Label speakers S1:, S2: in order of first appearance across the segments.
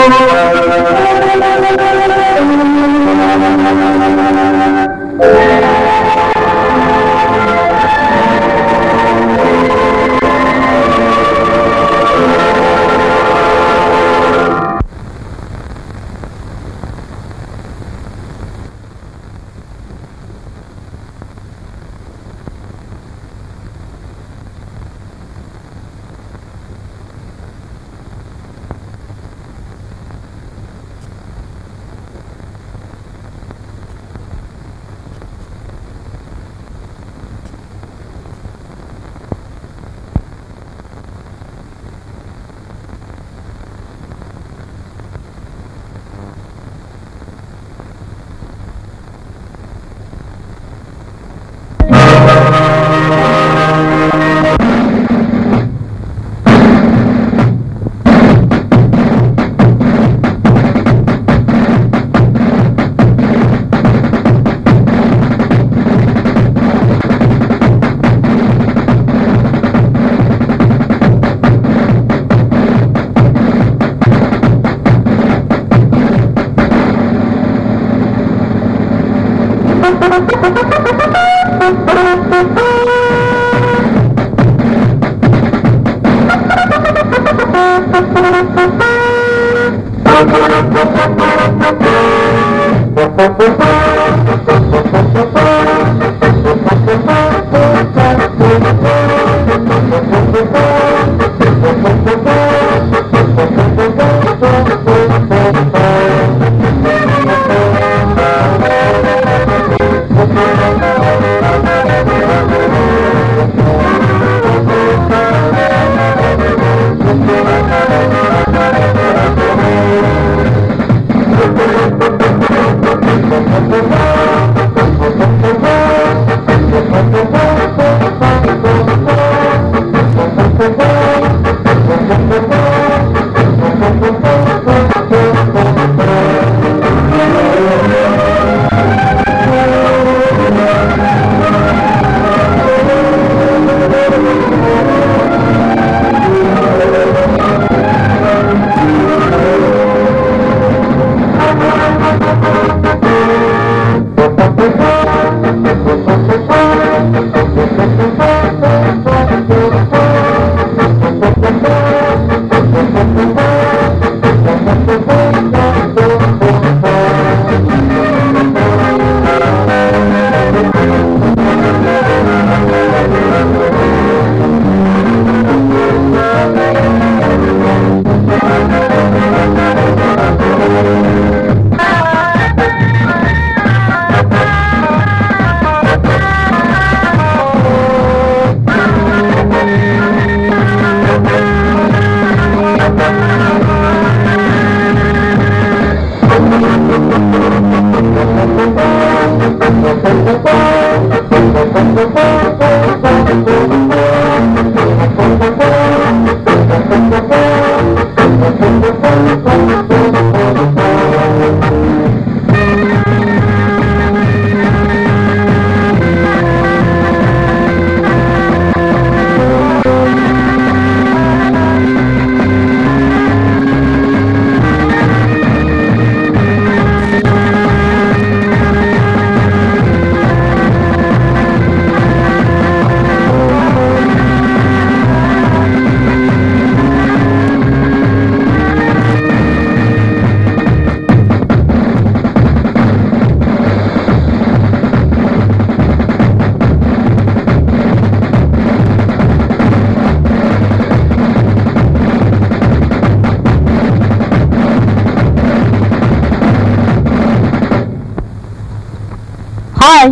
S1: Hi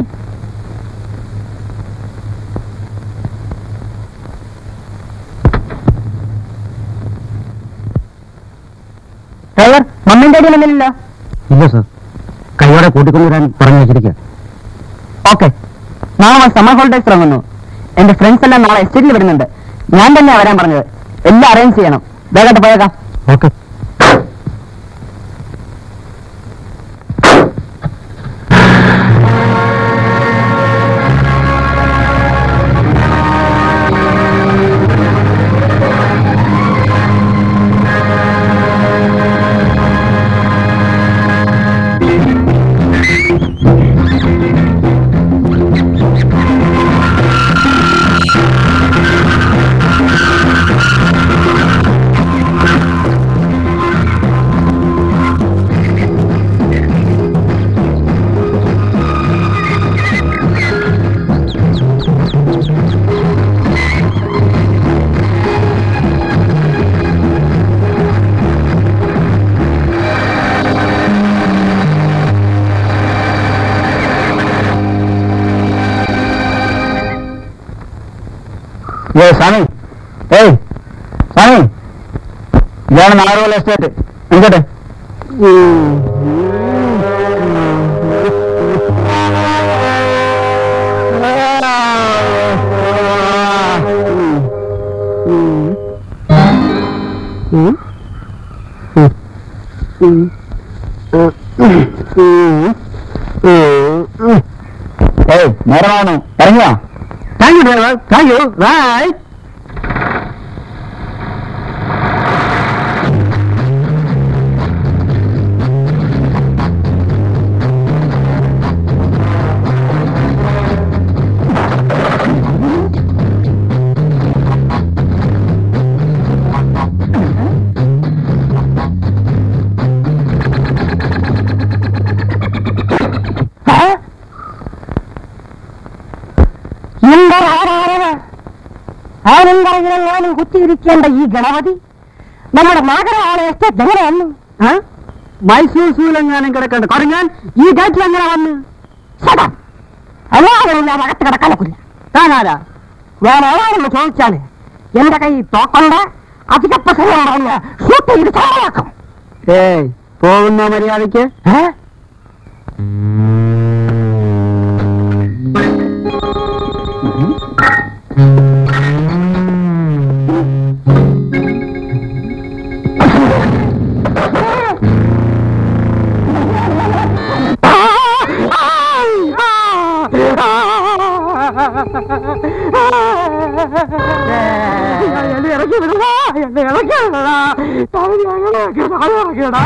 S1: driver മമ്മിയും ഡാഡിയും വന്നില്ലല്ലോ
S2: ഇല്ല സർ കൈയോടെ കൂട്ടിക്കൊണ്ടുവരാൻ പറഞ്ഞു വെച്ചിരിക്കുക
S1: ഓക്കെ നാളെ സമ്മർ ഹോളിഡേസ് തുടങ്ങുന്നു എന്റെ ഫ്രണ്ട്സ് എല്ലാം നാളെ എസ്റ്റേറ്റിൽ വരുന്നുണ്ട് ഞാൻ തന്നെയാ വരാൻ പറഞ്ഞത് എല്ലാം അറേഞ്ച് ചെയ്യണം വേഗമായിട്ട് പോയേക്കാം
S2: ഓക്കെ
S1: ആ
S2: ഇതാണ് നാഗർകോല എസ്റ്റേറ്റ് എന്തോട്ടെ ഏയ് നേരമാണ് ഇറങ്ങിയോ thank you driver thank you right
S1: ആനന്ദറങ്ങിലും കുത്തിയിരിക്കേണ്ട ഈ ഗണപതി നമ്മുടെ നാഗരവാള എസ്റ്റേറ്റ് എങ്ങനെ വന്നു ആ?
S2: മൈസൂർ സൂലെങ്ങാനും കിടക്കണ്ട കുറഞ്ഞാൻ ഈ ഗേറ്റിൽ എങ്ങനെ വന്ന്
S1: അല്ലാതെ അകത്ത് കിടക്കാനൊക്കില്ല
S2: താനാരാ
S1: ഞാൻ ആരാണെന്ന് ചോദിച്ചാല് എന്റെ കൈ തോക്കണ്ട അധിക പ്രസംഗം പറഞ്ഞ് ഷൂട്ട് ചെയ്ത് ചാടയാക്കും
S2: ഏയ് പോകുന്ന മര്യാദയ്ക്ക്
S1: ഏ? എന്നെ ഇറക്കി വിടടാ എന്നെ ഇറക്കി വിടടാ താഴെ ഇറക്കി താഴെ ഇറക്കിടാ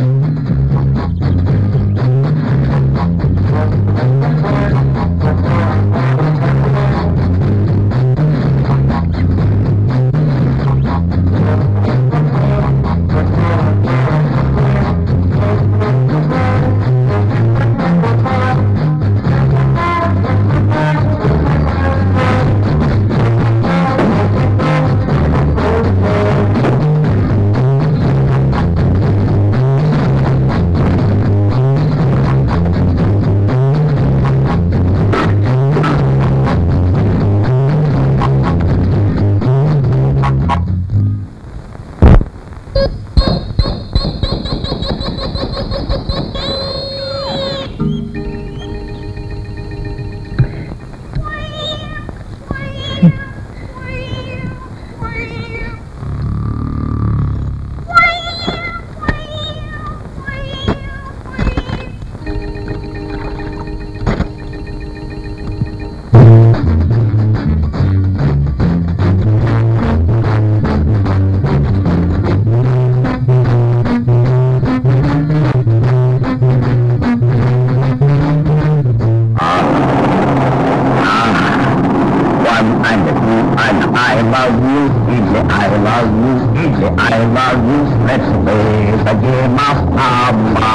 S3: One and two and I love you, Ije, I love you, Ije, I love you. Let's play the game of Mama.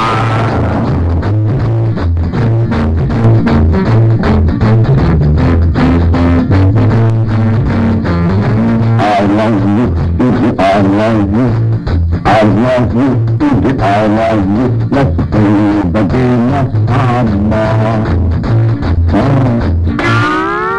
S3: I love you, Ije, I love you. I love you, Ije, I love you. Let's play the game of Mama. Oh.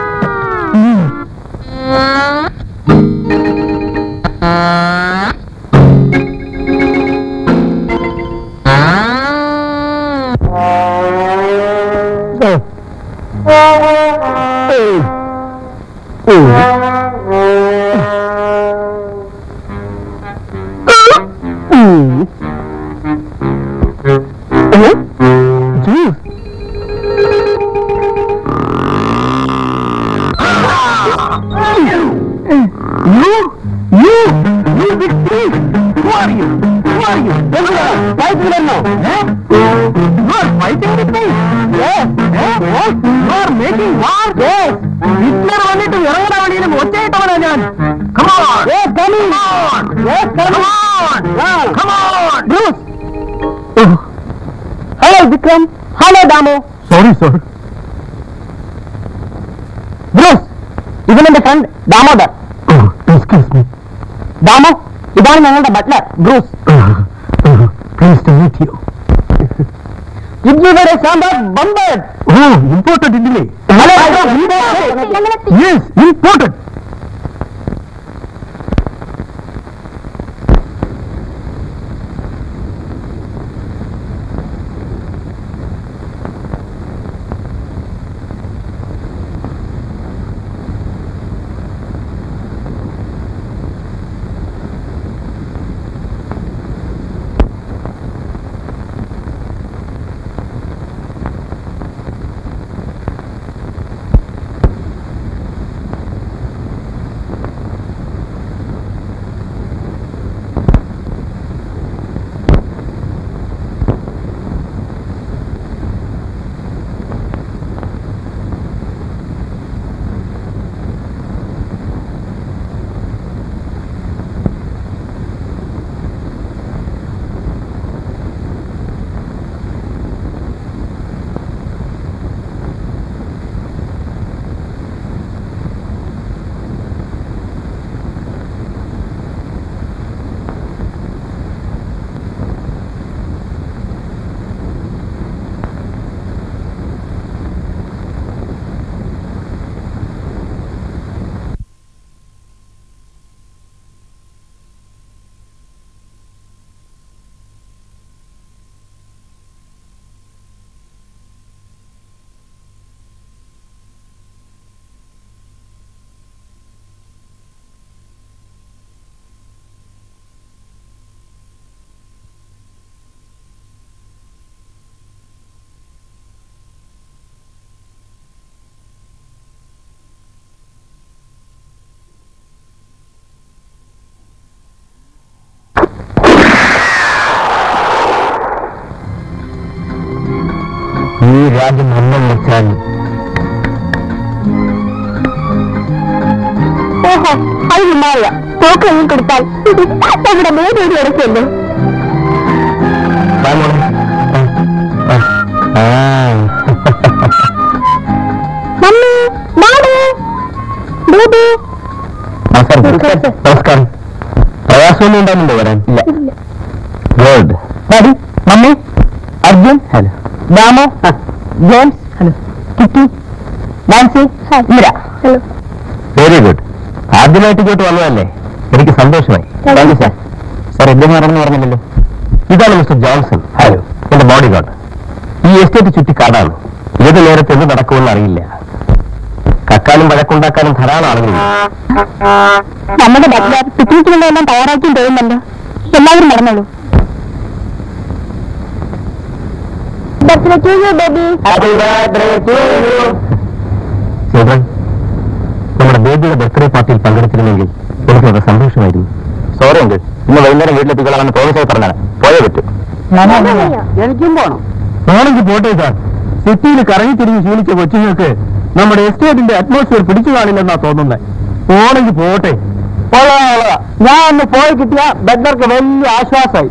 S2: വന്നിട്ട് ഇറങ്ങുന്ന വഴിയിലും ഒറ്റയിട്ടവനാ ഞാൻ
S1: hello Vikram hello Damu
S2: sorry sorry
S1: Bruce ഇവനെന്റെ friend Damodar
S2: excuse me
S1: Damu ഇതാണ് ഞങ്ങളുടെ butler Bruce
S2: please to meet you
S1: idli വരെ sambar bumper
S2: oh important ഇല്ലേ
S1: ഹലോ
S2: യെസ് ഇമ്പോർട്ടന്റ് ആദ്യം അമ്മ വിളിച്ചാൽ
S4: ഓഹോ അത് ഉണ്ടാവില്ല തോക്ക് വാങ്ങി കൊടുത്താൽ നമ്മുടെ മേടോടി ഇറക്കല്ലേ
S2: വാ മോളെ. ആ, ആ.
S4: മമ്മി ഡാഡി ബേബി
S2: നമസ്കാരം നമസ്കാരം പ്രയാസമൊന്നും ഉണ്ടാകുന്നുണ്ടോ വരാൻ ഇല്ല good daddy mummy Arjun hello Damo James hello Kitty Nancy Indira
S4: hello
S2: very good ആദ്യമായിട്ട് ഇങ്ങോട്ട് വന്നതല്ലേ എനിക്ക് സന്തോഷമായി താങ്ക് യു സാർ സാർ എന്തെന്ന് പറഞ്ഞെന്ന് പറഞ്ഞില്ലല്ലോ ഇതാണ് മിസ്റ്റർ ജോൺസൺ ഹലോ എന്റെ ബോഡി ഗാർഡ് ഈ എസ്റ്റേറ്റ് ചുറ്റി കാടാണ് ഏത് നേരത്ത് എന്ത് നടക്കുമെന്ന് അറിയില്ല കക്കാനും വഴക്കുണ്ടാക്കാനും ധാരാളം ആളുകളുണ്ട്
S4: നമ്മുടെ ബട്ട്ലർ പിക്നിക്കിനുള്ളതെല്ലാം തയ്യാറാക്കി തോന്നുന്നുണ്ട് എല്ലാവരും നടന്നോളൂ birthday to you baby
S2: children നമ്മുടെ ബേബിയുടെ ബർത്ത്ഡേ പാർട്ടിയിൽ പങ്കെടുത്തിരുന്നെങ്കിൽ എനിക്ക് വളരെ സന്തോഷമായിരുന്നു സോറി എങ്കിൽ ഇന്ന് വൈകുന്നേരം വീട്ടിലെത്തിക്കൊള്ളാമെന്ന് പ്രോമിസായി പറഞ്ഞാണ് പോയേ പറ്റും
S1: എനിക്കും പോണം
S2: ആണെങ്കിൽ പോട്ടെ സാർ സിറ്റിയിൽ കറങ്ങി തിരിഞ്ഞ് ശീലിച്ച കൊച്ചുങ്ങൾക്ക് നമ്മുടെ എസ്റ്റേറ്റിന്റെ അറ്റ്മോസ്ഫിയർ പിടിച്ചു കാണില്ലെന്നാ തോന്നുന്നത് പോണെങ്കിൽ പോട്ടെ
S1: ഞാൻ ഒന്ന് പോയി കിട്ടിയ ബെഡർക്ക് വലിയ ആശ്വാസമായി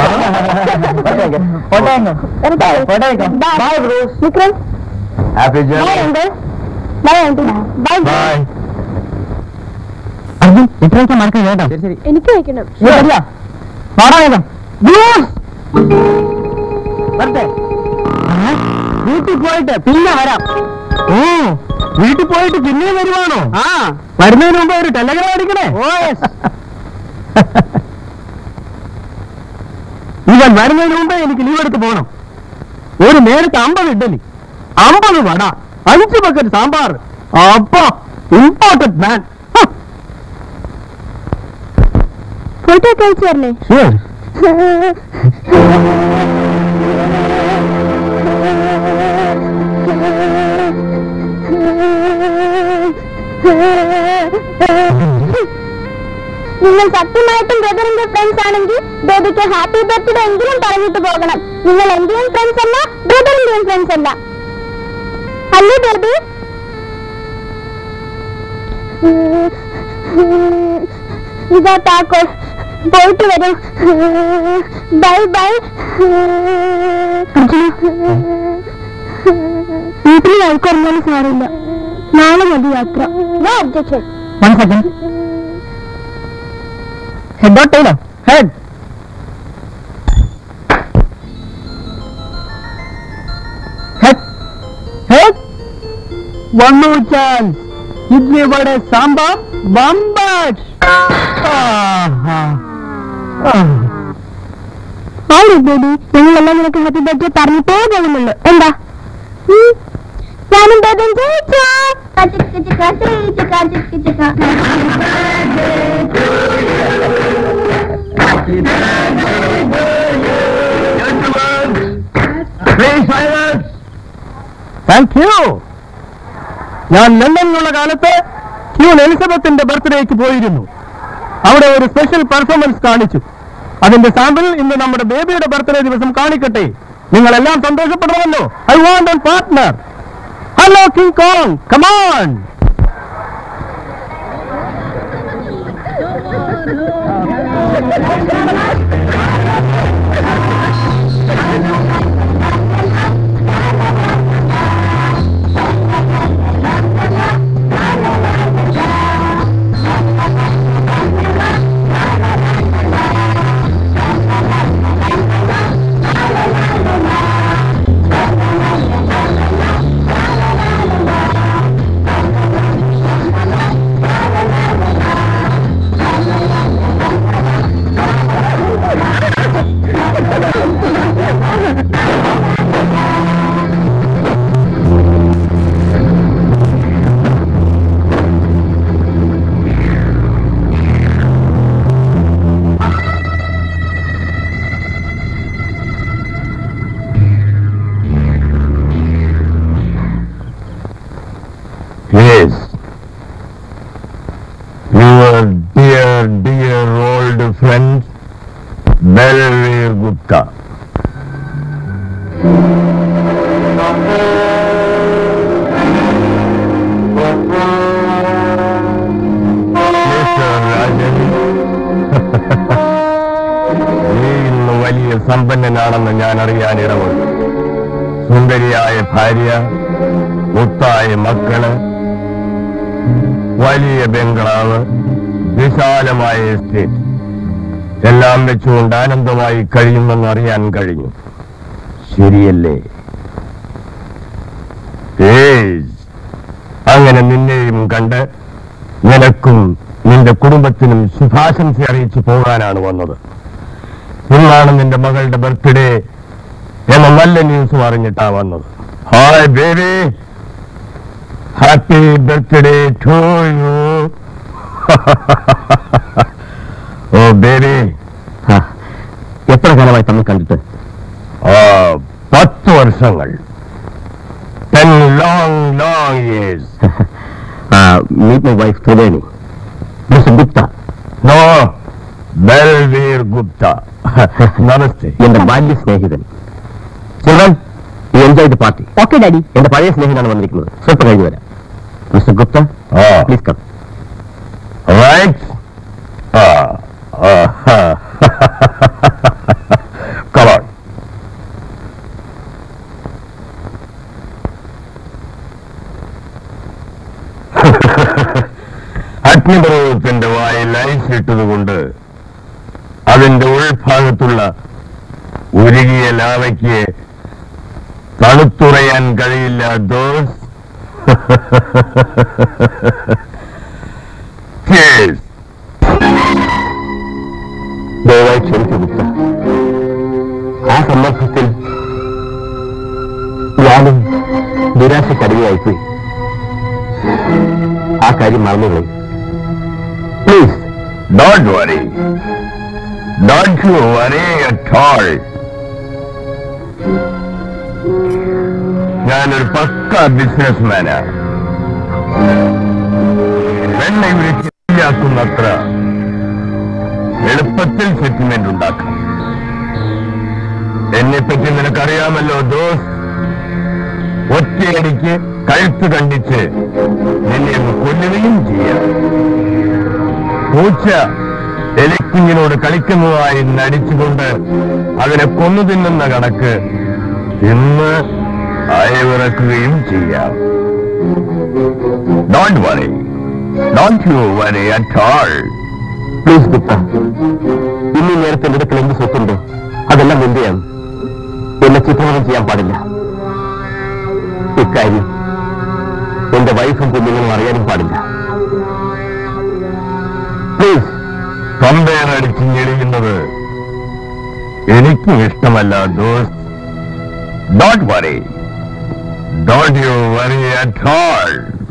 S4: Vikram
S2: happy
S4: bye uncle bye aunty bye
S2: bye
S1: Arjun ഇത്രയൊക്കെ മറക്കാൻ കേട്ടോ ശരി
S4: എനിക്ക് വയ്ക്കണം
S1: പാടാം വരട്ടെ വീട്ടിൽ പോയിട്ട് പിന്നെ വരാം
S2: ഓ വീട്ടിൽ പോയിട്ട് പിന്നെ വരുവാണോ
S1: ആ
S2: വരുന്നതിന് മുമ്പ് ഒരു ടെലഗ്രാം അടിക്കണേ
S1: ഓ യെസ്
S2: ഇവൻ വരുന്നതിന് മുമ്പേ എനിക്ക് ലീവ് എടുത്ത് പോകണം ഒരു നേരത്തെ അമ്പത് ഇഡലി അമ്പത് വട അഞ്ച് ബക്കറ്റ് സാമ്പാർ അപ്പൊ ഇമ്പോർട്ടന്റ് മാൻ
S4: ഫോട്ടോ ഒക്കെ അയച്ചു തരണേ നിങ്ങൾ സത്യമായിട്ടും ബ്രദറിന്റെ ഫ്രണ്ട്സ് ആണെങ്കിൽ ബേബിക്ക് ഹാപ്പി ബർത്ത്ഡേ എങ്കിലും പറഞ്ഞിട്ട് പോകണം നിങ്ങൾ എന്റെയും ഫ്രണ്ട്സ് അല്ല ബ്രദറിന്റെയും ഫ്രണ്ട്സ് അല്ല അല്ലേ ബേബി ഇതാ താക്കോൽ പോയിട്ട് വരും ബൈ ബൈ വീട്ടിൽ വഴക്കുറഞ്ഞാലും സാറില്ല നാളെ മതി യാത്ര no objection
S1: one second head or ടൈലോ head head head one more chance idli vada sambar ബമ്പാട്ട്
S4: ആളി ബേബി നിങ്ങളെല്ലാം നിനക്ക് ഹാപ്പി ബർത്ത്ഡേ പറഞ്ഞിട്ടേ പോകുന്നുള്ളൂ എന്താ ഉം. ഞാനും ബേബിയും ജയിച്ചോ
S2: താങ്ക് യു ഞാൻ ലണ്ടനിലുള്ള കാലത്ത് ക്യൂൺ എലിസബത്തിന്റെ ബർത്ത്ഡേക്ക് പോയിരുന്നു അവിടെ ഒരു സ്പെഷ്യൽ പെർഫോമൻസ് കാണിച്ചു അതിന്റെ സാമ്പിൾ ഇന്ന് നമ്മുടെ ബേബിയുടെ ബർത്ത്ഡേ ദിവസം കാണിക്കട്ടെ നിങ്ങളെല്ലാം സന്തോഷപ്പെടണമല്ലോ I want an partner hello King Kong come on
S3: Yes. Your dear, dear old friend, Belvir Gupta. സമ്പന്നനാണെന്ന് ഞാൻ അറിയാൻ ഇടവന്നു സുന്ദരിയായ ഭാര്യ മുത്തായ മക്കള് വലിയ ബംഗ്ലാവ് വിശാലമായ എസ്റ്റേറ്റ് എല്ലാം വെച്ചുകൊണ്ട് ആനന്ദമായി കഴിയുമെന്ന് അറിയാൻ കഴിഞ്ഞു ശരിയല്ലേ ഏയ് അങ്ങനെ നിന്നെയും കണ്ട് നിനക്കും നിന്റെ കുടുംബത്തിനും ശുഭാശംസ അറിയിച്ചു പോകാനാണ് വന്നത് ഇന്നാണ് നിന്റെ മകളുടെ ബർത്ത്ഡേ എന്ന നല്ല ന്യൂസും അറിഞ്ഞിട്ടാ വന്നത് hi baby happy birthday to you oh baby
S1: എത്ര കാലമായി തമ്മിൽ കണ്ടിട്ട്
S3: പത്ത് വർഷങ്ങൾ ten long long years
S1: meet my wife Triveni mister Gupta
S3: no Balvir Gupta നമസ്തേ
S1: എന്റെ ബാല്യ സ്നേഹിതൻ children enjoy the party okay daddy എന്റെ പഴയ സ്നേഹിതനാണ് വന്നിരിക്കുന്നത് സ്വല്പം കഴിഞ്ഞു വരാം mister Gupta
S3: ah
S1: please come
S3: right ah come on അഗ്നിപർവ്വതത്തിന്റെ വായിൽ ഐസ് ഇട്ടതുകൊണ്ട് അതിന്റെ ഉൾഭാഗത്തുള്ള ഉരുകിയ ലാവയ്ക്ക് തണുത്തുറയാൻ കഴിയില്ല ദോസ് Cheers.
S1: ദയവായി ക്ഷമിച്ചു ഗുപ്ത ആ സന്ദർഭത്തിൽ ഞാനും നിരാശക്കടിമയായിപ്പോയി ആ കാര്യം മറന്നുകളയും please
S3: Don't worry. Don't you worry at all. ഞാനൊരു പക്ക ബിസിനസ്മാനാണ് വെണ്ണ ഇവരില്ലാക്കുന്നത്ര എളുപ്പത്തിൽ സെറ്റിൽമെന്റ് ഉണ്ടാക്കാം എന്നെപ്പറ്റി നിനക്കറിയാമല്ലോ ദോസ് ഒറ്റയടിക്ക് കഴുത്ത് കണ്ടിച്ച് നിന്നെ ഒന്ന് കൊല്ലുകയും ചെയ്യാം പൂച്ച എലിക്കുഞ്ഞിനോട് കളിക്കുന്നതായി നടിച്ചുകൊണ്ട് അതിനെ കൊന്നു തിന്നുന്ന കണക്ക് തിന്ന് അയവിറക്കുകയും ചെയ്യാം don't worry don't you worry at all
S1: please Gupta ഇന്ന് നേരത്തെ എന്റെ അടുക്കൽ എന്ത് സ്വത്തുണ്ടോ അതെല്ലാം എന്റെയാണ് എന്നെ ചിത്രവനം ചെയ്യാൻ പാടില്ല ഇക്കാര്യം എന്റെ വൈഫും കുഞ്ഞുങ്ങളും അറിയാനും പാടില്ല പ്ലീസ്
S3: തൊണ്ടയറടിച്ച് ഞെളിയുന്നത് എനിക്കും ഇഷ്ടമല്ല those don't worry don't you worry at all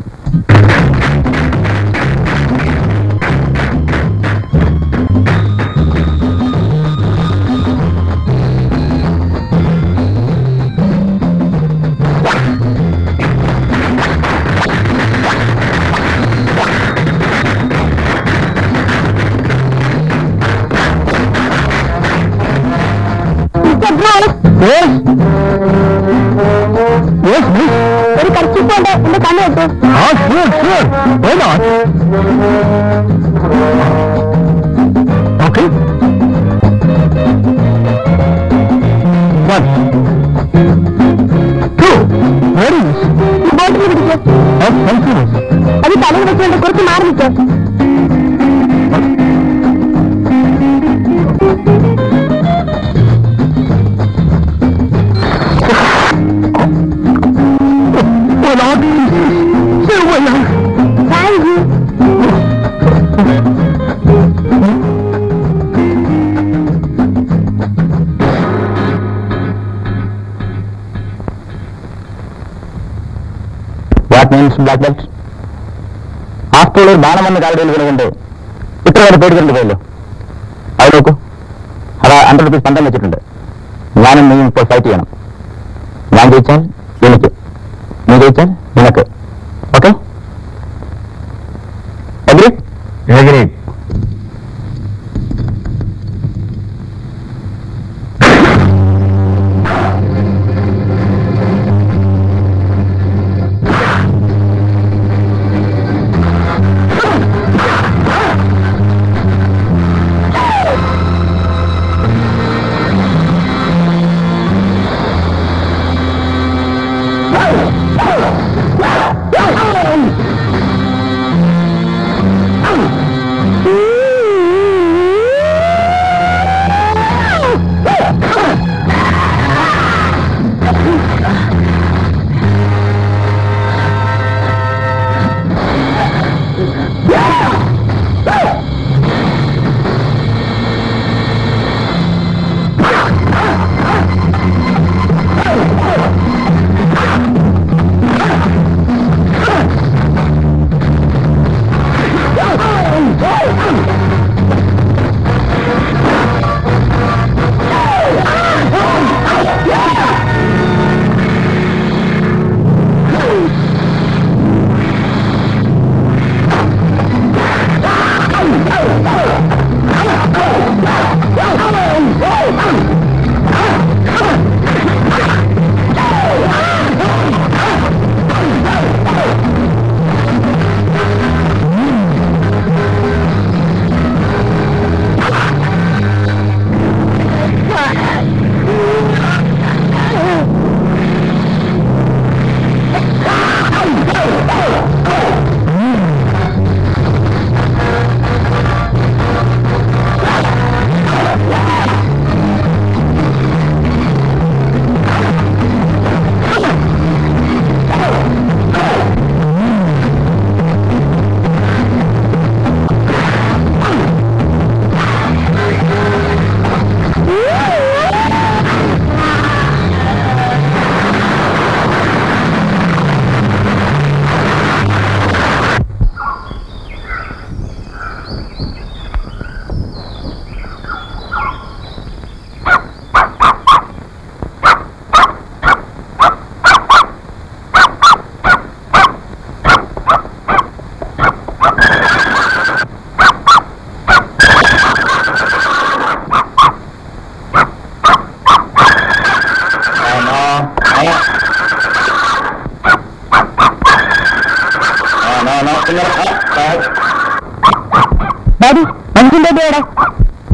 S4: mister Bruce ഒരു കർച്ചിപ്പോണ്ട് എന്റെ കണ്ണ് കിട്ടു
S3: ah sure sure why not okay one two very
S4: bottle പിടിക്കോ അത് തലയിൽ വെച്ചുകൊണ്ട് കുറച്ച് മാറി നിൽക്കോ thank you
S1: what means black belt after ഒരു ബാണം വന്ന കാലടിയിൽ വീണുകൊണ്ട് ഇത്ര വരെ പേടിക്കൊണ്ട് പോയല്ലോ അത് നോക്കൂ അത് ഹൺഡ്രഡ് റുപ്പീസ് പണ്ടം വെച്ചിട്ടുണ്ട് ഞാനും നീയും ഇപ്പോൾ ഫൈറ്റ് ചെയ്യണം ഞാൻ ജയിച്ചാൽ എനിക്ക് നീ ജയിച്ചാൽ നിനക്ക് ഓക്കെ എഗ്രി
S3: എഗ്രി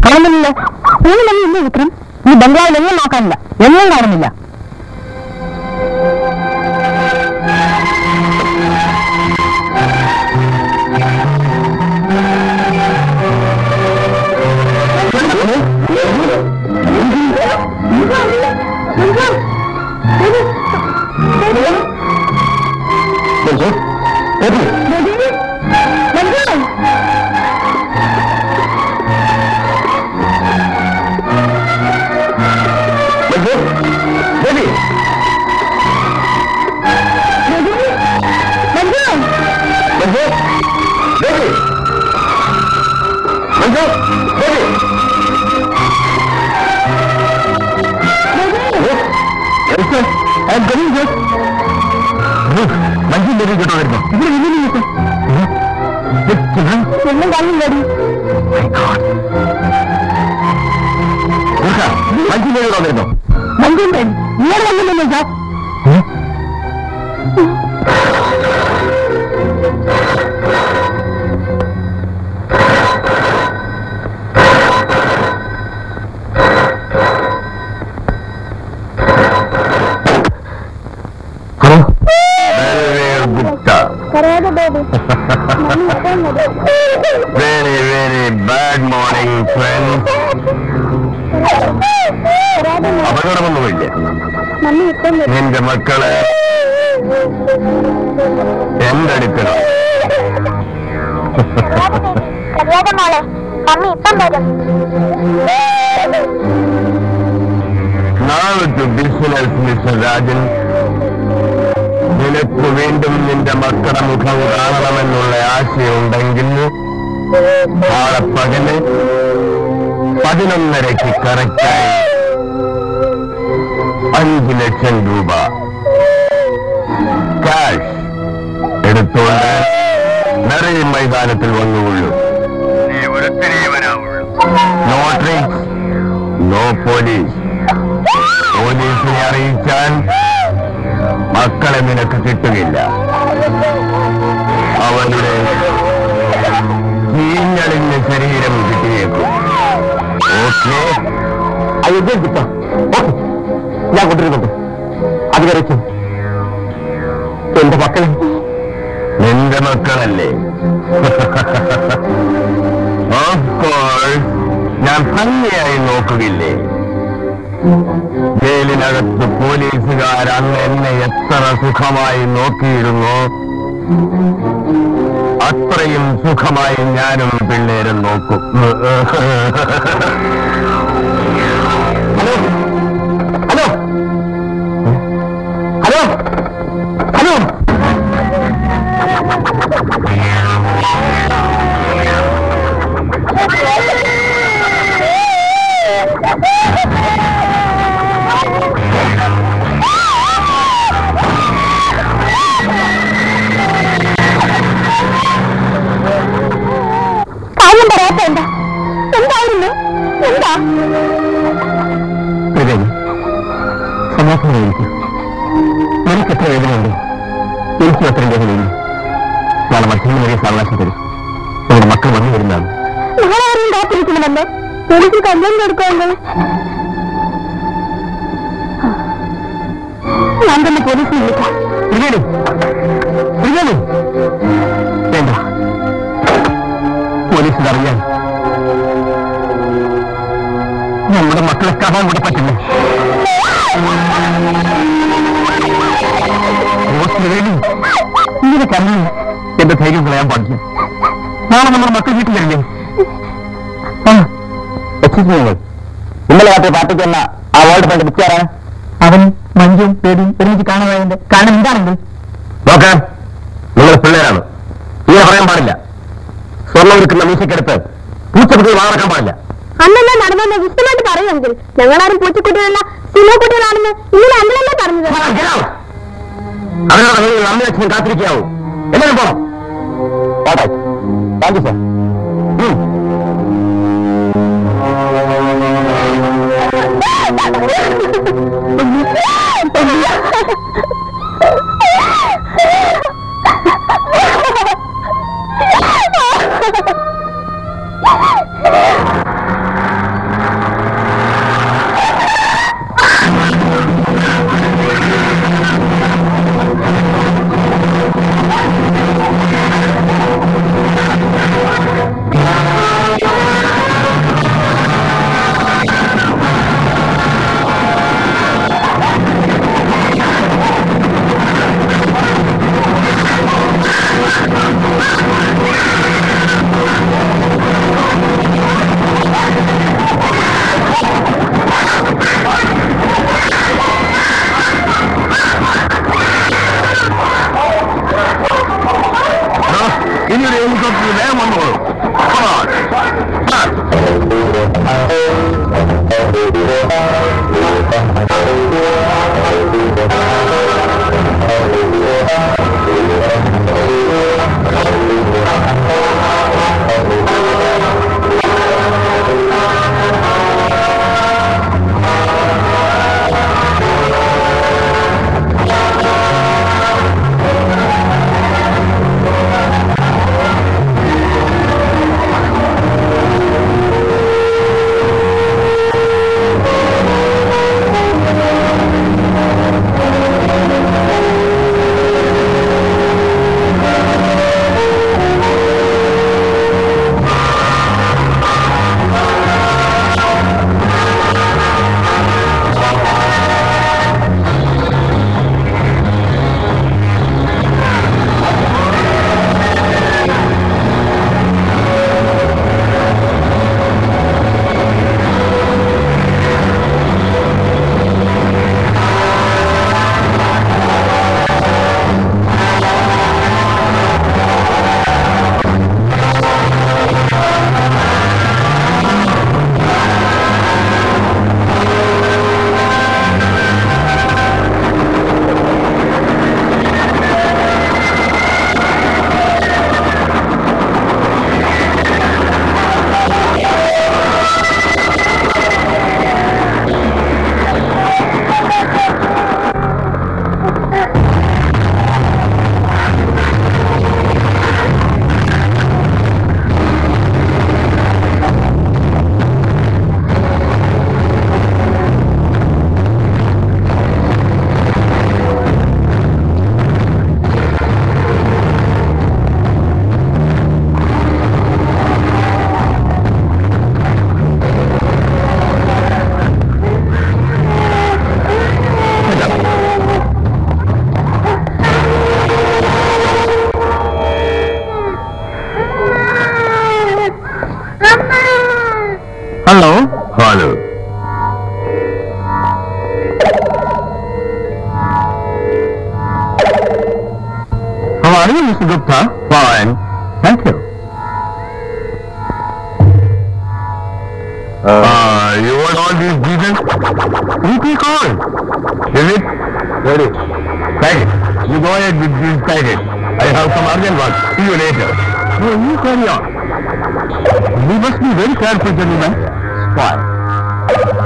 S2: കാണുന്നില്ല നീ ഇല്ല വിക്രം ഈ ബംഗ്ലാവിൽ എങ്ങും നോക്കാനില്ല എങ്ങും കാണുന്നില്ല
S1: മഞ്ജു ബേബി കേട്ടോ വരുമ്പോ
S4: ഒന്നും കാണില്ലടി
S1: മഞ്ജു ബേബി കേട്ടോ വരുമ്പോ
S2: മഞ്ജുണ്ടൻ നീ വന്നില്ലല്ലോ സാർ
S1: ഹലോ ഗുപ്ത
S4: കരയാതെ ബേബി മമ്മി ഇപ്പം വരും.
S1: Very very bad morning friends
S4: കരയാതെ മോ-
S1: അപകടമൊന്നുമില്ല
S4: മമ്മി ഇപ്പം വരും.
S1: നിന്റെ മക്കള് എന്തെടുക്കണം
S4: കരയാതെ മോളെ മമ്മി ഇപ്പം വരും
S1: നാളെ ടു ബിസിനസ് മിസ്റ്റർ രാജൻ നിനക്ക് വീണ്ടും നിന്റെ മക്കളുടെ മുഖം കാണണമെന്നുള്ള ആശയുണ്ടെങ്കിൽ നാളെ പകല് പതിനൊന്നരയ്ക്ക് കറക്റ്റായി അഞ്ച് ലക്ഷം രൂപ ക്യാഷ് എടുത്തുകൊണ്ട് നിറയെ മൈതാനത്തിൽ വന്നുകൊള്ളൂ നീ ഒരുത്തിനെ വരാവുള്ളൂ നോ ട്രിക്സ് നോ പോലീസ് പോലീസിനെ അറിയിച്ചാൽ മക്കളെ നിനക്ക് കിട്ടുകയില്ല അവരുടെ ചീഞ്ഞളിഞ്ഞ ശരീരം കിട്ടിയേക്കും ഓക്കെ അയോധ്യ കിട്ടോ ഓക്കെ ഞാൻ കൊണ്ടിരുന്നുണ്ട് അത് കരച്ചു എന്റെ മക്കളെ നിന്റെ മക്കളല്ലേ Of course, ഞാൻ ഭംഗിയായി നോക്കുകയില്ലേ ജയിലിനകത്ത് പോലീസുകാർ അന്ന് എന്നെ എത്ര സുഖമായി നോക്കിയിരുന്നു അത്രയും സുഖമായി ഞാനും പിള്ളേരും നോക്കും ഹലോ ഹലോ ഹലോ ഹലോ
S4: കാര്യം പറയാത്ത എന്താ എന്തായിരുന്നു എന്താ
S1: ത്രിവേണി സമാധാനമായിരിക്കും നിനക്ക് എത്ര വേദനയുണ്ട് എനിക്കും അത്രയും വേദനയില്ല നാളെ മധ്യത്തിൽ വരെ സാവകാശം തരും നിങ്ങളുടെ മക്കൾ വന്നു വരുന്നതാണ്
S4: നാളെ ആരും കാത്തിരിക്കണമല്ലോ എനിക്ക് കല്യാണം കൊടുക്കുമല്ലോ ഞാൻ തന്നെ പോലീസിനെ വിളിക്കാം
S1: ത്രിവേണി ത്രിവേണി വേണ്ട പോലീസ് അറിയാൻ നമ്മുടെ മക്കളെ കാണാൻ കൂടെ പറ്റില്ല ഓ, ത്രിവേണി ഇങ്ങനെ കരഞ്ഞു എന്റെ ധൈര്യം കളയാൻ പാടില്ല നാളെ നമ്മുടെ മക്കൾ വീട്ടിൽ വരില്ലേ ഇന്നലെ രാത്രി പാർട്ടിക്ക് വന്ന ആ വേൾഡ് ഫണ്ട് ബുക്കാരാണ് അവൻ മഞ്ജും പേടിയും ഒരുമിച്ച് കാണാനായതിന്റെ കാരണം എന്താണെങ്കിൽ നോക്കാം നിങ്ങൾ പിള്ളേരാണ് ഇങ്ങനെ പറയാൻ പാടില്ല സ്വർണ്ണം വിൽക്കുന്ന മീശക്കെടുത്ത് പൂച്ചക്കുട്ടി വാറക്കാൻ പാടില്ല
S4: അന്നെല്ലാം നടന്നെന്ന് വിശദമായിട്ട് പറയുമെങ്കിൽ ഞങ്ങളാരും പൂച്ചക്കുട്ടികളല്ല സിനിമ കുട്ടികളാണെന്ന് ഇന്നലെ അന്നലല്ലേ പറഞ്ഞത്
S1: അവരുടെ നിങ്ങൾ അമ്മ അച്ഛനും കാത്തിരിക്കാവൂ എല്ലാവരും പോണം thank you sir
S2: hello
S3: hello
S2: How are you, Mr. Gupta?
S3: Fine.
S2: Thank you.
S3: Uh, you want all these details?
S2: Weekly call.
S3: Is it? Ready. Thank it. You go ahead with this packet. I have some urgent work. See you later.
S2: No, you carry on. We must be very careful, gentlemen. Spy.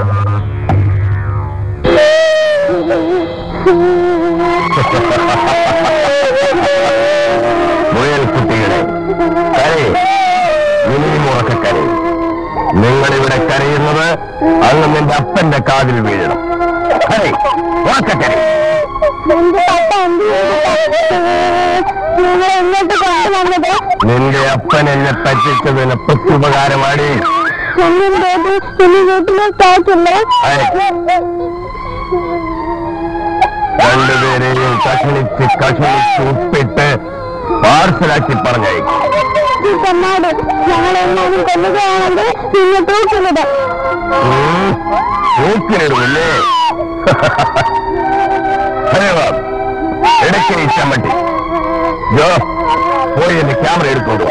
S3: മുയൽ കുട്ടികളെ കരയി ഇനിയും ഉറക്കെ കരയും നിങ്ങളിവിടെ കരയുന്നത് അങ്ങ് നിന്റെ അപ്പന്റെ കാതിൽ വീഴണം കരയി ഉറക്കെ കരയും
S4: എന്റെ പപ്പ എന്ത് ചെയ്തു നിങ്ങൾ എങ്ങോട്ട് കൊണ്ടുവന്നത്
S3: നിന്റെ അപ്പൻ എന്നെ പറ്റിച്ചതിന് പ്രത്യുപകാരമാടി
S4: ഒന്നും ബേബി ഇനി വീട്ടിലേക്ക് അയക്കില്ലേ
S3: രണ്ടുപേരെയും കഷണിച്ച് കഷണിച്ച് ഉപ്പിട്ട് പാർസലാക്കി പറഞ്ഞയക്കും
S4: ചെന്നാട് ഞങ്ങളെല്ലാവരും കൊല്ലുകയാണെങ്കിൽ പിന്നെ തൂക്കിലിടും
S3: ഉം. തൂക്കിലിടുമില്ലേ ഹരേവാ ഇടയ്ക്ക് ഈ ചമ്മട്ടി ജോ പോയി എന്റെ ക്യാമറ എടുത്തോണ്ട്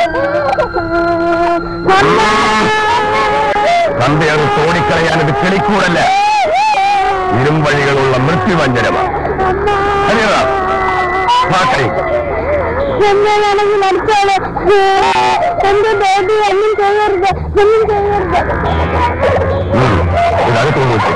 S3: വാ തന്തയത് തോടിക്കളയാനത് കിളിക്കൂടല്ല ഇരുമ്പഴികളുള്ള മൃത്യുവഞ്ചനമാണ് ഹരേവാ വാക്കടി
S4: എന്നെ വേണമെങ്കിൽ മരിച്ചോളെ എന്റെ ബേബി ഒന്നും ചെയ്യരുത് ഒന്നും ചെയ്യരുത്
S3: ഇതാണ് തോന്നിച്ചു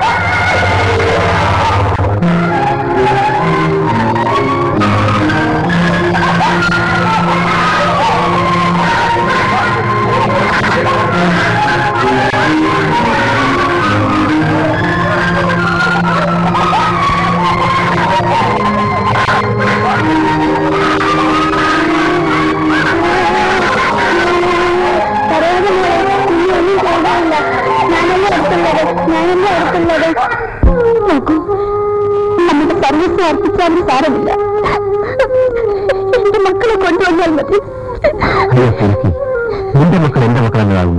S4: പറയാതെ മോളെ ഇനി ഒന്നും ചെയ്തായില്ല ഞാനല്ലേ എടുത്തുള്ളത് ഞാനല്ലേ എടുത്തുള്ളത് നോക്കൂ നമ്മുടെ സർവീസ് അർപ്പിച്ചാലും സാരമില്ല എന്റെ മക്കളെ കൊണ്ടുവന്നാൽ മതി
S1: അയ്യോ ശരിക്കും നിന്റെ മക്കൾ എന്റെ മക്കൾ എന്നതാകുന്നു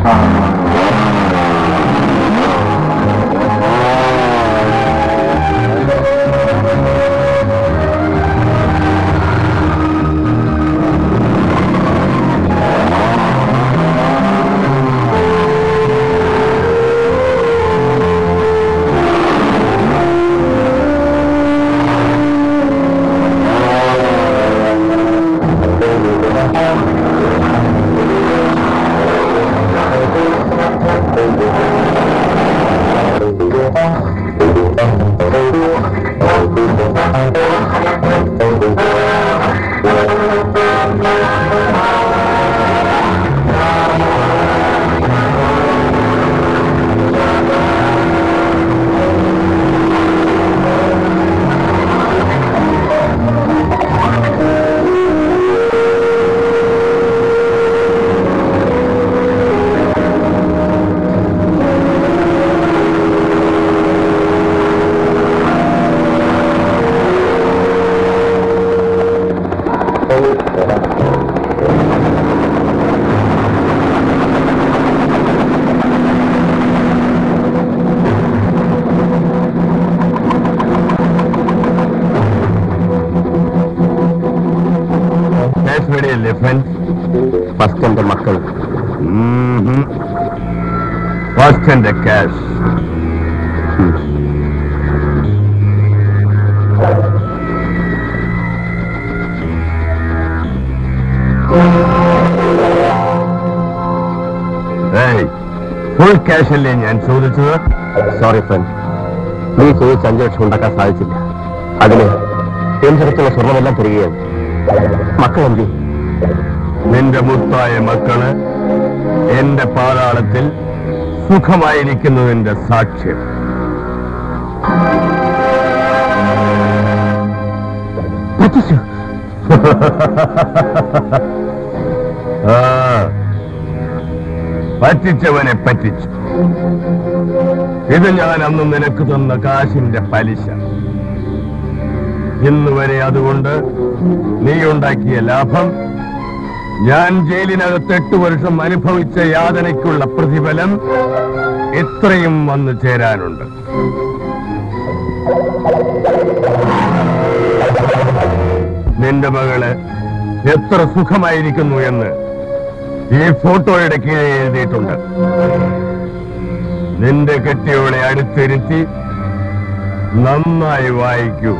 S3: പേടിയല്ലേ ഫ്രണ്ട്സ്
S1: ഫസ്റ്റ് എന്റെ മക്കൾ
S3: ഫസ്റ്റ് എന്റെ ക്യാഷ് ഫുൾ ക്യാഷ് അല്ലേ ഞാൻ ചോദിച്ചത്
S1: സോറി ഫ്രണ്ട് നീ ചോദിച്ച അഞ്ചു ലക്ഷം ഉണ്ടാക്കാൻ സാധിച്ചില്ല അതിന് എന്റെ അടുത്തുള്ള സ്വർണ്ണമെല്ലാം തരികയാണ് മക്കൾ എന്തി
S3: നിന്റെ മുത്തായ മക്കള് എന്റെ പാതാളത്തിൽ സുഖമായിരിക്കുന്നതിന്റെ സാക്ഷ്യം
S1: പറ്റിച്ചു
S3: ആ, പറ്റിച്ചവനെ പറ്റിച്ചു ഇത് ഞാൻ അന്ന് നിനക്ക് തന്ന കാശിന്റെ പലിശ ഇന്ന് വരെ അതുകൊണ്ട് നീ ഉണ്ടാക്കിയ ലാഭം ഞാൻ ജയിലിനകത്ത് എട്ട് വർഷം അനുഭവിച്ച യാതനയ്ക്കുള്ള പ്രതിഫലം ഇത്രയും വന്നു ചേരാനുണ്ട് നിന്റെ മകള് എത്ര സുഖമായിരിക്കുന്നു എന്ന് ഈ ഫോട്ടോയുടെ കീഴെ എഴുതിയിട്ടുണ്ട് നിന്റെ കെട്ടിയോളെ അടുത്തിരുത്തി നന്നായി വായിക്കൂ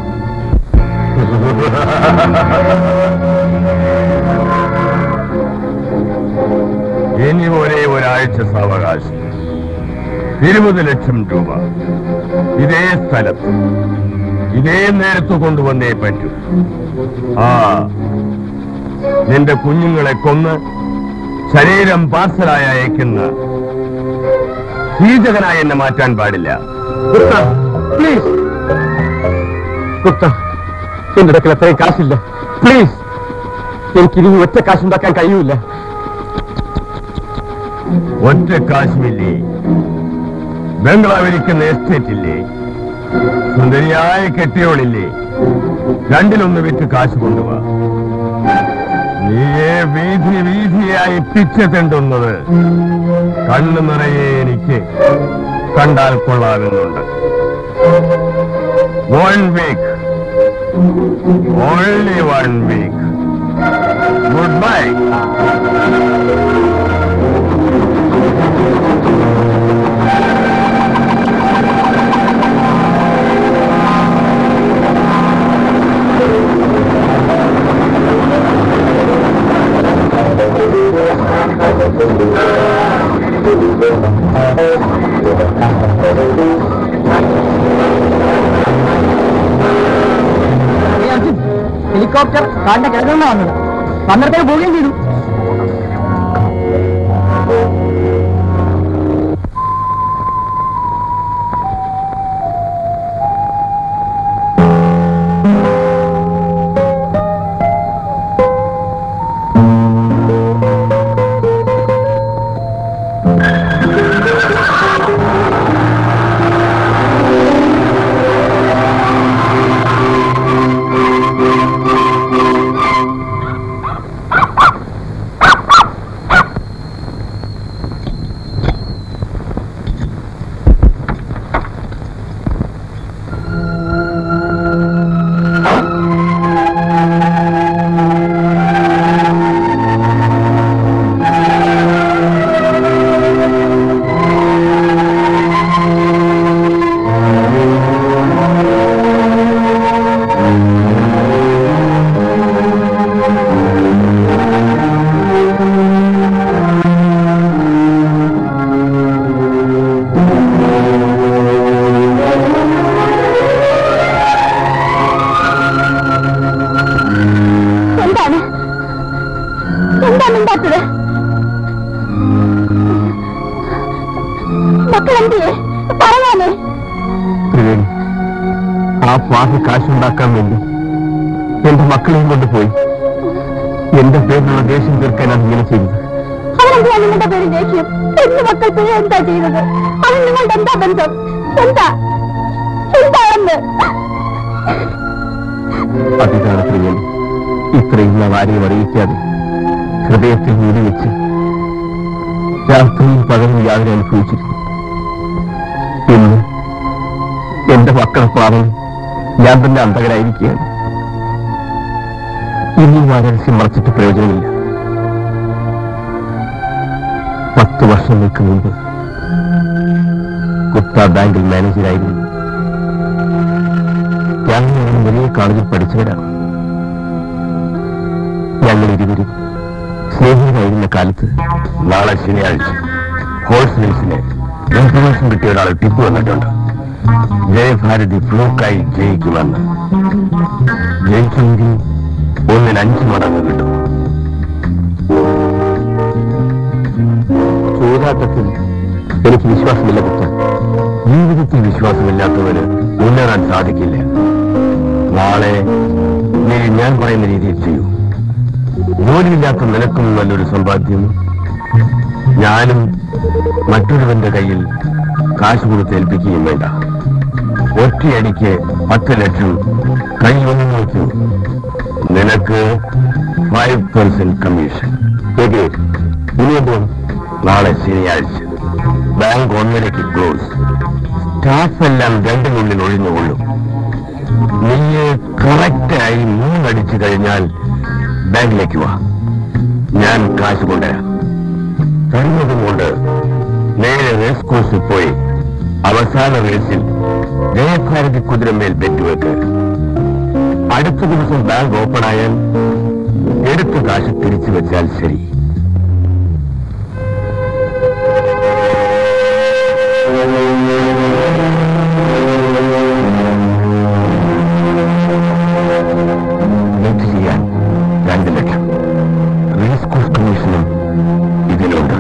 S3: ഇനി ഒരേ ഒരാഴ്ച സാവകാശം ഇരുപത് ലക്ഷം രൂപ ഇതേ സ്ഥലത്ത് ഇതേ നേരത്ത് കൊണ്ടുവന്നേ പറ്റൂ ആ നിന്റെ കുഞ്ഞുങ്ങളെ കൊന്ന് ശരീരം പാർസലായി അയക്കുന്ന കീചകനായി എന്നെ മാറ്റാൻ പാടില്ല
S1: ഗുപ്ത പ്ലീസ് ഗുപ്ത എന്റെ അടുക്കൽ അത്രയും കാശില്ല പ്ലീസ് എനിക്കിനി ഒറ്റ കാശുണ്ടാക്കാൻ കഴിയൂല
S3: ഒറ്റ കാശ്മില്ലേ ബംഗ്ലാവിരിക്കുന്ന എസ്റ്റേറ്റ് ഇല്ലേ സുന്ദരിയായ കെട്ടിയോളില്ലേ രണ്ടിലൊന്ന് വിറ്റ് കാശ് കൊണ്ടുപോവാ നീയെ വീഥി വീഥിയായി പിച്ച തെണ്ടുന്നത് കണ്ണു നിറയെ എനിക്ക് കണ്ടാൽ കൊള്ളാമെന്നുണ്ട് one week only one week goodbye
S2: helicopter കാടിന്റെ കിഴക്കുന്ന വന്നത് വന്നിടത്തേക്ക് പോവുകയും ചെയ്തു
S1: ആ പാതി കാശുണ്ടാക്കാൻ വേണ്ടി എന്റെ മക്കളെയും കൊണ്ടുപോയി എന്റെ പേരിലുള്ള ദേഷ്യം തീർക്കാനാണ് ഇങ്ങനെ ചെയ്തത്
S4: അവനെന്തിനാ നിങ്ങളുടെ പേര് ദേഷ്യം എന്റെ മക്കൾ പിന്നെ എന്താ ചെയ്തത് അവൻ നിങ്ങളുടെ എന്താ ബന്ധം എന്താ എന്താണെന്ന്
S1: അതിനാണ് പ്രിയൻ ഇത്രയും നാൾ ആരെയും അറിയിക്കാതെ ഹൃദയത്തിൽ മൂടി വെച്ച് രാത്രിയും പകലും യാതൊരു അനുഭവിച്ചിരുന്നു ഇന്ന് എന്റെ മക്കളെ പാവം ഞാൻ തന്നെ അന്തകരായിരിക്കുകയാണ് ഇനിയും ആ രഹസ്യം മറച്ചിട്ട് പ്രയോജനമില്ല പത്ത് വർഷങ്ങൾക്ക് മുമ്പ് ഗുപ്ത ബാങ്കിൽ മാനേജരായിരുന്നു ഞാൻ ഒരു വലിയ കോളേജിൽ പഠിച്ചവരാണ് ഞങ്ങൾ ഇരുവരും സ്നേഹിതരായിരുന്ന കാലത്ത് നാളെ ശനിയാഴ്ച ഹോഴ്സ് റേസിന് ഇൻഫർമേഷൻ കിട്ടിയ ഒരാൾ ടിപ്പ് വന്നിട്ടുണ്ട് ജയഭാരതി ഫ്ലൂക്കായി ജയിക്കുമെന്ന് ജയിക്കുമെങ്കിൽ ഒന്നിന് അഞ്ച് മടങ്ങ് കിട്ടും ചൂതാട്ടത്തിൽ എനിക്ക് വിശ്വാസമില്ല കുറ്റം ജീവിതത്തിൽ വിശ്വാസമില്ലാത്തവന് മുന്നേറാൻ സാധിക്കില്ല നാളെ നീ ഞാൻ പറയുന്ന രീതിയിൽ ചെയ്യൂ ജോലിയില്ലാത്ത നിനക്കും നല്ലൊരു സമ്പാദ്യം ഞാനും മറ്റൊരുവന്റെ കയ്യിൽ കാശ് കൊടുത്ത് ഏൽപ്പിക്കുകയും വേണ്ട ഒറ്റയടിക്ക് പത്ത് ലക്ഷം കൈ വന്നു നോക്കൂ നിനക്ക് ഫൈവ് പെർസെന്റ് കമ്മീഷൻ ഇനി എന്തുവാണ് നാളെ ശനിയാഴ്ച ബാങ്ക് ഒന്നരയ്ക്ക് ക്ലോസ് സ്റ്റാഫ് എല്ലാം രണ്ടിനുള്ളിൽ ഒഴിഞ്ഞുകൊള്ളും നീ കറക്റ്റായി മൂന്നടിച്ചു കഴിഞ്ഞാൽ ബാങ്കിലേക്ക് വാ ഞാൻ കാശ് കൊണ്ടുവരാം തരുന്നതും കൊണ്ട് നേരെ റേസ് കോഴ്സിൽ പോയി അവസാന റേസിൽ ജയഭാരതി കുതിരമേൽ ബെറ്റുവെക്ക് അടുത്ത ദിവസം ബാങ്ക് ഓപ്പൺ ആയാൽ എടുത്ത കാശ് തിരിച്ചു വെച്ചാൽ ശരി ബെറ്റ് ചെയ്യാൻ രണ്ട് ലക്ഷം റേസ് കോഴ്സ് കമ്മീഷനും ഇതിലുണ്ട്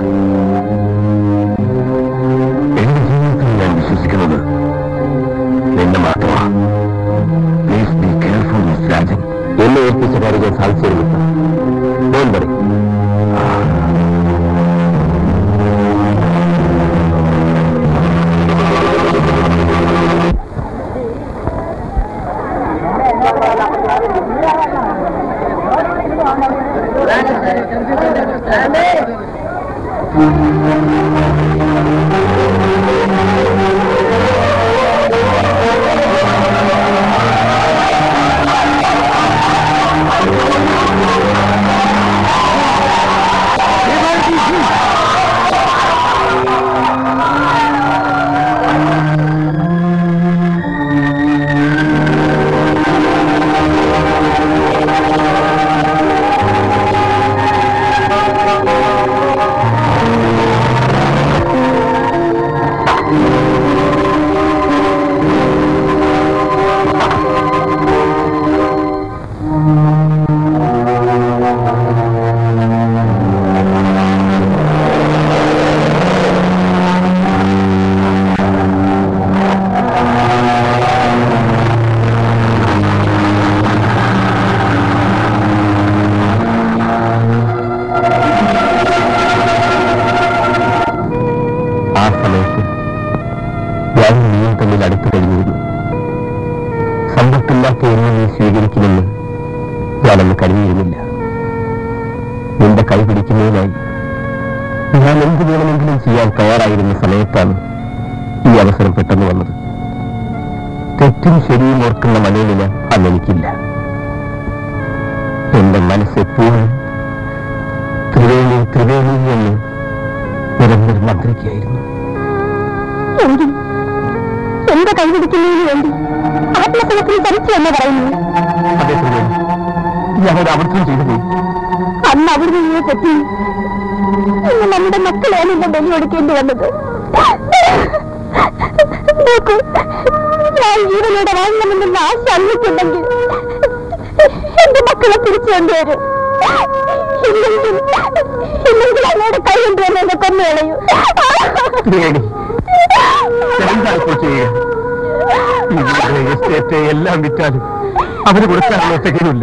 S1: എന്റെ ജീവിതത്തിൽ ഞാൻ വിശ്വസിക്കുന്നത് നിന്നെ മാത്രമാണ് please be careful miss Rajan എന്നെ ഏൽപ്പിച്ച കാര്യം സാധിച്ചിരുന്നു ഡോൺ വറി ആ സമയത്ത് ഞാനും നീയും തമ്മിൽ അടുത്തു കഴിഞ്ഞിരുന്നു സമ്പത്തില്ലാത്ത എന്നെ നീ സ്വീകരിക്കുമെന്ന് ഞാനന്ന് കരുതിയിരുന്നില്ല നിന്റെ കൈ പിടിക്കുന്നതിനായി ഞാൻ എന്ത് വേണമെങ്കിലും ചെയ്യാൻ തയ്യാറായിരുന്ന സമയത്താണ് ഈ അവസരം പെട്ടെന്ന് വന്നത് തെറ്റും ശരിയും ഓർക്കുന്ന മനോനില അന്ന് എനിക്കില്ല എന്റെ മനസ്സെപ്പോഴും ത്രിവേണി ത്രിവേണി എന്ന് നിരന്തരം മന്ത്രിക്കായിരുന്നു
S4: എന്തി എന്റെ കൈപിടിക്കുന്നതിന് വേണ്ടി ആത്മസമത്തിൽ ചരിച്ചു എന്ന് പറയുന്നു
S1: അതെ ത്രിവേണി ഞാനൊരു അബദ്ധം ചെയ്തു പോയി
S4: അന്ന് അവിടുന്ന് നീ തെറ്റി ഇന്ന് നമ്മുടെ മക്കളെയാണ് എന്റെ ബലി കൊടുക്കേണ്ടി വന്നത് നോക്കൂ ഞാൻ ജീവനോടെ വാങ്ങണമെന്നുള്ള ആശ അന്നിട്ടുണ്ടെങ്കിൽ എന്റെ മക്കളെ തിരിച്ചു കൊണ്ടുവരും ഇല്ലെങ്കിൽ ഇല്ലെങ്കിൽ അങ്ങോട്ട് കൈ കൊണ്ടുവന്ന് എന്നെ കൊന്നു കളയൂ
S1: ത്രിവേണി എന്താണ് ഇപ്പോൾ ചെയ്യുക ഇവിടെ
S2: എസ്റ്റേറ്റ് എല്ലാം വിറ്റാലും അവന് കൊടുക്കാനുള്ള ഒറ്റയ്ക്കില്ല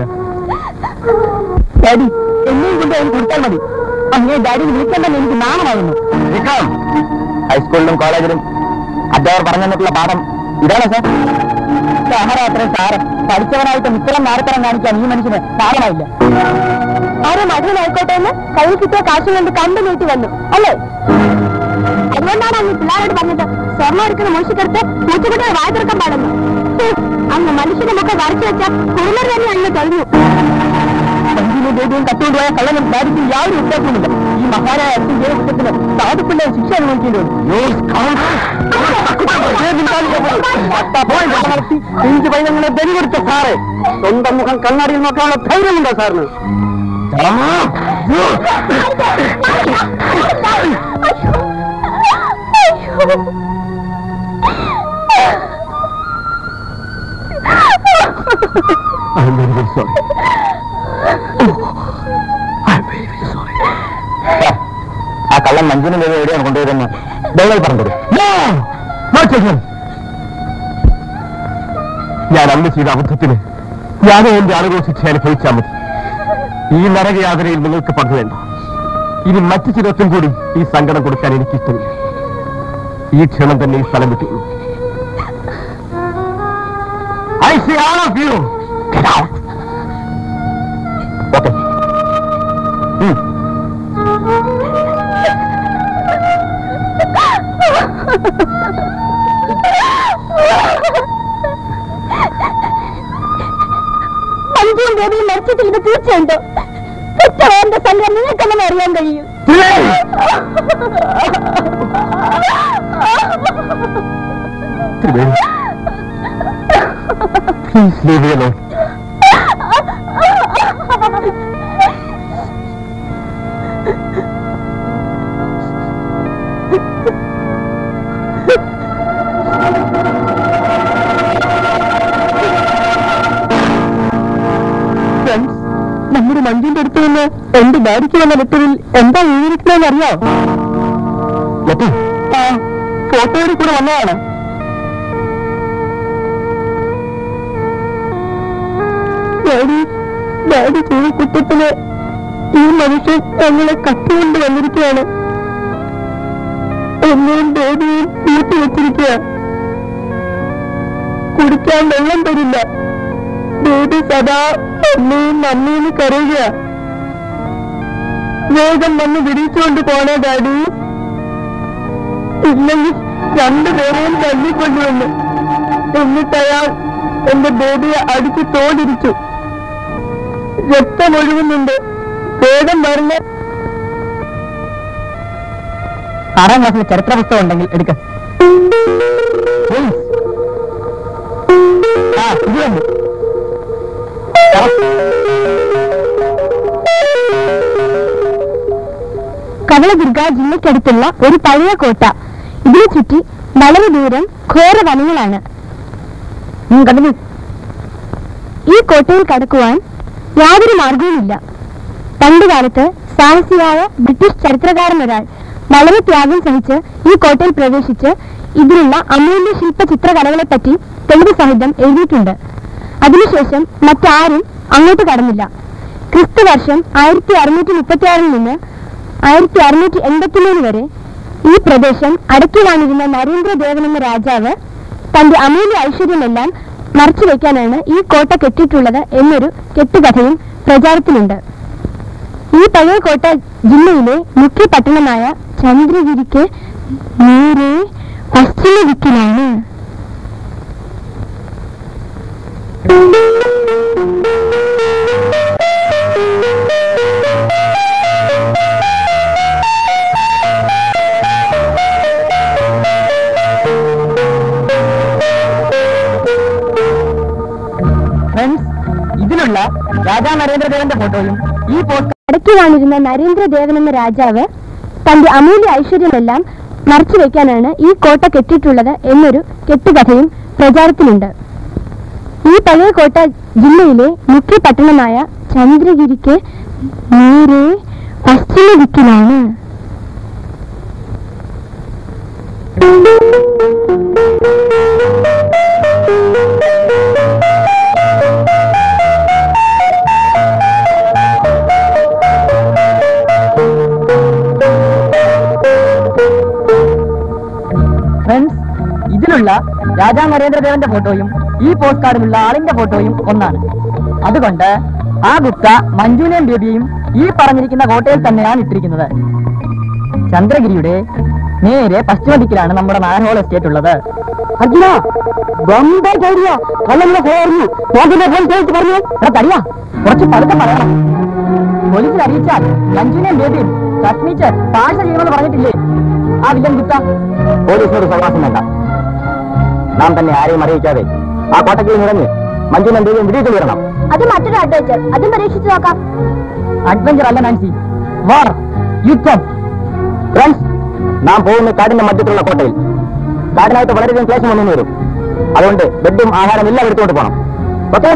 S1: ഡാഡി എന്നെയും കൊണ്ട് അവന് കൊടുത്താൽ മതി അങ്ങനെ ഡാഡി വിളിക്കണ്ടെന്ന് എനിക്ക് നാണമാകുന്നു ഹൈസ്കൂളിലും കോളേജിലും അധ്യാപകർ പറഞ്ഞു തന്നിട്ടുള്ള പാഠം ഇതാണോ സാർ സഹരാത്ര സാറ് പഠിച്ചവനായിട്ട് ഇത്തരം നാരത്തരം കാണിക്കാൻ ഈ മനുഷ്യന് പാഠമായില്ല
S4: ആരെ മധുരനായിക്കോട്ടെ എന്ന് കയ്യിൽ കിട്ടിയ കാശും കൊണ്ട് കണ്ടു നീട്ടി വന്നു അല്ലേ അതുകൊണ്ടാണ് അങ്ങ് പിള്ളേരോട് പറഞ്ഞത് സ്വർണ്ണം എടുക്കുന്ന മോശിക്കടുത്ത് പൂച്ചക്കുട്ടിയെ വായ തുറക്കാൻ പാടുന്നു ഹും, അന്ന് മനുഷ്യന്റെ മുഖം വരച്ചു വെച്ച കുറുമർ തന്നെ അങ്ങ് കഴിഞ്ഞു
S1: സഞ്ജീവിന്റെ ദേവിയും കട്ടുകൊണ്ടുപോയ കള്ളനും ഡാഡിക്കും യാതൊരു വ്യത്യാസവുമില്ല ഈ മഹാനായ അച്ഛൻ ചെയ്ത കുറ്റത്തിന് സാധുപ്പിള്ള ശിക്ഷ അനുഭവിക്കേണ്ടി വരും പിഞ്ചു പൈതങ്ങളെ ബലി കൊടുത്ത സാറ് സ്വന്തം മുഖം കണ്ണാടിയിൽ നോക്കാനുള്ള ധൈര്യമുണ്ടോ സാറിന് ആ കള്ളൻ മഞ്ജുവിനെ ദേവി എവിടെയാണ് കൊണ്ടുപോയതെന്ന് ദയവായി പറഞ്ഞു
S2: ഞാൻ അന്ന് ചെയ്ത അബദ്ധത്തിന് ഞാനും എന്റെ ആളുകൾ ശിക്ഷ അനുഭവിച്ചാൽ മതി ഈ നരകയാതനയിൽ നിങ്ങൾക്ക് പങ്കുവേണ്ട ഇനി മറ്റു ചിലർക്കും കൂടി ഈ സങ്കടം കൊടുക്കാൻ എനിക്കിഷ്ടമില്ല ഈ ക്ഷണം തന്നെ ഈ സ്ഥലം വിട്ടുള്ളൂ I see all of you
S1: okay
S4: അഞ്ചും ദേവിയും മരിച്ചിട്ട് ഇത് തീർച്ചയുണ്ടോ കുറ്റവാന്റെ സംഘം നിങ്ങൾക്കെങ്ങനെ അറിയാൻ കഴിയും
S2: പ്ലീസ് ലീവ് alone.
S1: ഫ്രണ്ട്സ് നമ്മുടെ മഞ്ജുവിന്റെ അടുത്ത് നിന്ന് എന്റെ ഡാഡിക്ക് വന്ന ലെറ്ററിൽ എന്താ എഴുതിയിരിക്കണമെന്ന് അറിയാം
S2: ലെറ്റർ
S1: ആ ഫോട്ടോയിൽ കൂടെ വന്നതാണ് ഡാഡി ഡാഡി ചെയ്ത കുറ്റത്തിന് ഈ മനുഷ്യൻ ഞങ്ങളെ കട്ടുകൊണ്ട് വന്നിരിക്കുകയാണ് എന്നെയും ബേബിയും കൂട്ടി വെച്ചിരിക്കുക കുടിക്കാൻ വെള്ളം തരില്ല ബേബി സദാ അമ്മയും മമ്മിയും കരയുക വേഗം വന്ന് വിടിച്ചുകൊണ്ട് പോണേ ഡാഡി ഇല്ലെങ്കിൽ രണ്ടുപേരെയും തല്ലിക്കൊണ്ടുവന്നു എന്നിട്ട് അയാൾ എന്റെ ബേബിയെ അടിച്ച് തോടിരിച്ചു രക്തമൊഴുകുന്നുണ്ട് വേഗം വരണ ആറാം ക്ലാസ്സിലെ ചരിത്ര പുസ്തകം ഉണ്ടെങ്കിൽ എടുക്ക ആ ഇത് തന്നെ
S4: കവളദുർഗ ജില്ലയ്ക്കടുത്തുള്ള ഒരു പഴയ കോട്ട ഇതിനു ചുറ്റി വളരെ ദൂരം ഘോര വനങ്ങളാണ്
S1: ഉം, continue.
S4: ഈ കോട്ടയിൽ കടക്കുവാൻ യാതൊരു മാർഗവുമില്ല പണ്ടുകാലത്ത് സാഹസിയായ ബ്രിട്ടീഷ് ചരിത്രകാരൻ ഒരാൾ വളരെ ത്യാഗം സഹിച്ച് ഈ കോട്ടയിൽ പ്രവേശിച്ച് ഇതിലുള്ള അമൂല്യ ശില്പ ചിത്രകലകളെ പറ്റി തെളിവ് സഹിതം എഴുതിയിട്ടുണ്ട് അതിനുശേഷം മറ്റാരും അങ്ങോട്ട് കടന്നില്ല ക്രിസ്തു വർഷം ആയിരത്തി അറുന്നൂറ്റി മുപ്പത്തി ആറിൽ നിന്ന് ആയിരത്തി അറുന്നൂറ്റി എൺപത്തിമൂന്ന് വരെ ഈ പ്രദേശം അടക്കി വാണിരുന്ന നരേന്ദ്രദേവൻ എന്ന രാജാവ് തന്റെ അമൂല്യ ഐശ്വര്യമെല്ലാം മറച്ചു വെക്കാനാണ് ഈ കോട്ട കെട്ടിയിട്ടുള്ളത് എന്നൊരു കെട്ടുകഥയും പ്രചാരത്തിലുണ്ട് ഈ പഴയ കോട്ട ജില്ലയിലെ മുഖ്യ പട്ടണമായ ചന്ദ്രഗിരിക്ക് നേരെ പശ്ചിമ ദിക്കിലാണ്
S1: ഫ്രണ്ട്സ് ഇതിലുള്ള രാജാ നരേന്ദ്രദേവന്റെ ഫോട്ടോയും ഈ പോസ്റ്റ്
S4: അടക്കി വാണിരുന്ന നരേന്ദ്രദേവൻ എന്ന രാജാവ് തന്റെ അമൂല്യ ഐശ്വര്യമെല്ലാം മറച്ചു വെക്കാനാണ് ഈ കോട്ട കെട്ടിയിട്ടുള്ളത് എന്നൊരു കെട്ടുകഥയും പ്രചാരത്തിലുണ്ട് ഈ പഴയ കോട്ട ജില്ലയിലെ മുഖ്യ പട്ടണമായ ചന്ദ്രഗിരിക്ക് നേരെ പശ്ചിമ ദിക്കിലാണ്
S5: ഫ്രണ്ട്സ് ഇതിലുള്ള രാജാ നരേന്ദ്രദേവന്റെ ഫോട്ടോയും ഈ പോസ്റ്റ് കാർഡിലുള്ള ആളിന്റെ ഫോട്ടോയും ഒന്നാണ് അതുകൊണ്ട് ആ ഗുപ്ത മഞ്ജുനെയും ബേബിയും ഈ പറഞ്ഞിരിക്കുന്ന കോട്ടയിൽ തന്നെയാണ് ഇട്ടിരിക്കുന്നത് ചന്ദ്രഗിരിയുടെ നേരെ പശ്ചിമ ദിക്കിലാണ് നമ്മുടെ നാരഹോൾ എസ്റ്റേറ്റ് ഉള്ളത് അർജുന ബോംബെ കയറിയ കള്ളങ്ങളെ കയറുന്നു നോക്കിന്റെ ഫോൺ ചോദിച്ചു പറഞ്ഞു എടാ തടിയാ കുറച്ച് പതുക്കെ പറയണം പോലീസിൽ അറിയിച്ചാൽ മഞ്ജുനെയും ബേബിയും കശ്മീച്ച് താഴ്ച ചെയ്യുമെന്ന് പറഞ്ഞിട്ടില്ലേ ആ വിജയൻ ഗുപ്ത
S1: പോലീസിനൊരു സഹവാസം വേണ്ട നാം തന്നെ ആരെയും അറിയിക്കാതെ ആ കോട്ടയ്ക്കിൽ നിറഞ്ഞ് മഞ്ജുനും ദേവിയും വിജയിച്ചു വരണം
S4: അത് മറ്റൊരു അഡ്വഞ്ചർ അതും പരീക്ഷിച്ചു നോക്കാം
S5: അഡ്വഞ്ചർ അല്ല നാൻസി വാർ യുദ്ധം
S1: ഫ്രണ്ട്സ് നാം പോകുന്ന കാടിന്റെ മധ്യത്തിലുള്ള കോട്ടയിൽ കാടിനായിട്ട് വളരെയധികം ക്ലേശം വന്നു വരും അതുകൊണ്ട് ബെഡും ആഹാരം എല്ലാം എടുത്തുകൊണ്ട് പോകണം ഓക്കെ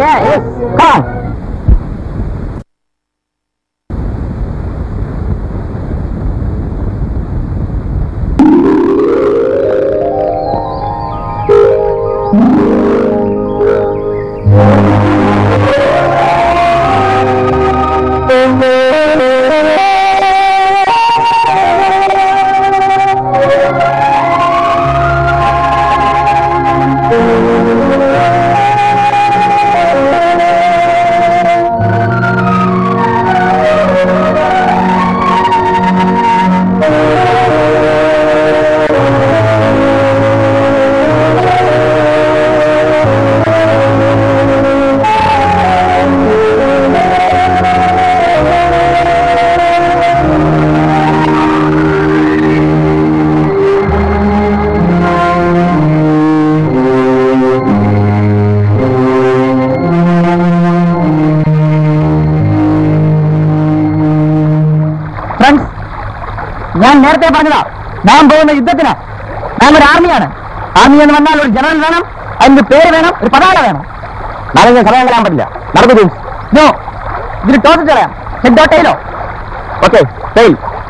S5: ഫ്രണ്ട്സ് ഞാൻ നേരത്തെ പറഞ്ഞതാ നാം പോകുന്ന യുദ്ധത്തിന് നാം ഒരു ആർമിയാണ് ആർമി എന്ന് വന്നാൽ ഒരു ജനറൽ വേണം അതിന്റെ പേര് വേണം ഒരു പതാക വേണം
S1: നാളെ സമയം കളയാൻ പറ്റില്ല നടക്കൂ ജെയിംസ്
S5: നോ ഇതിൽ ടോസ് കളയാം ഹെഡ് ടൈലോ
S1: ഓക്കെ ഫെയിൽ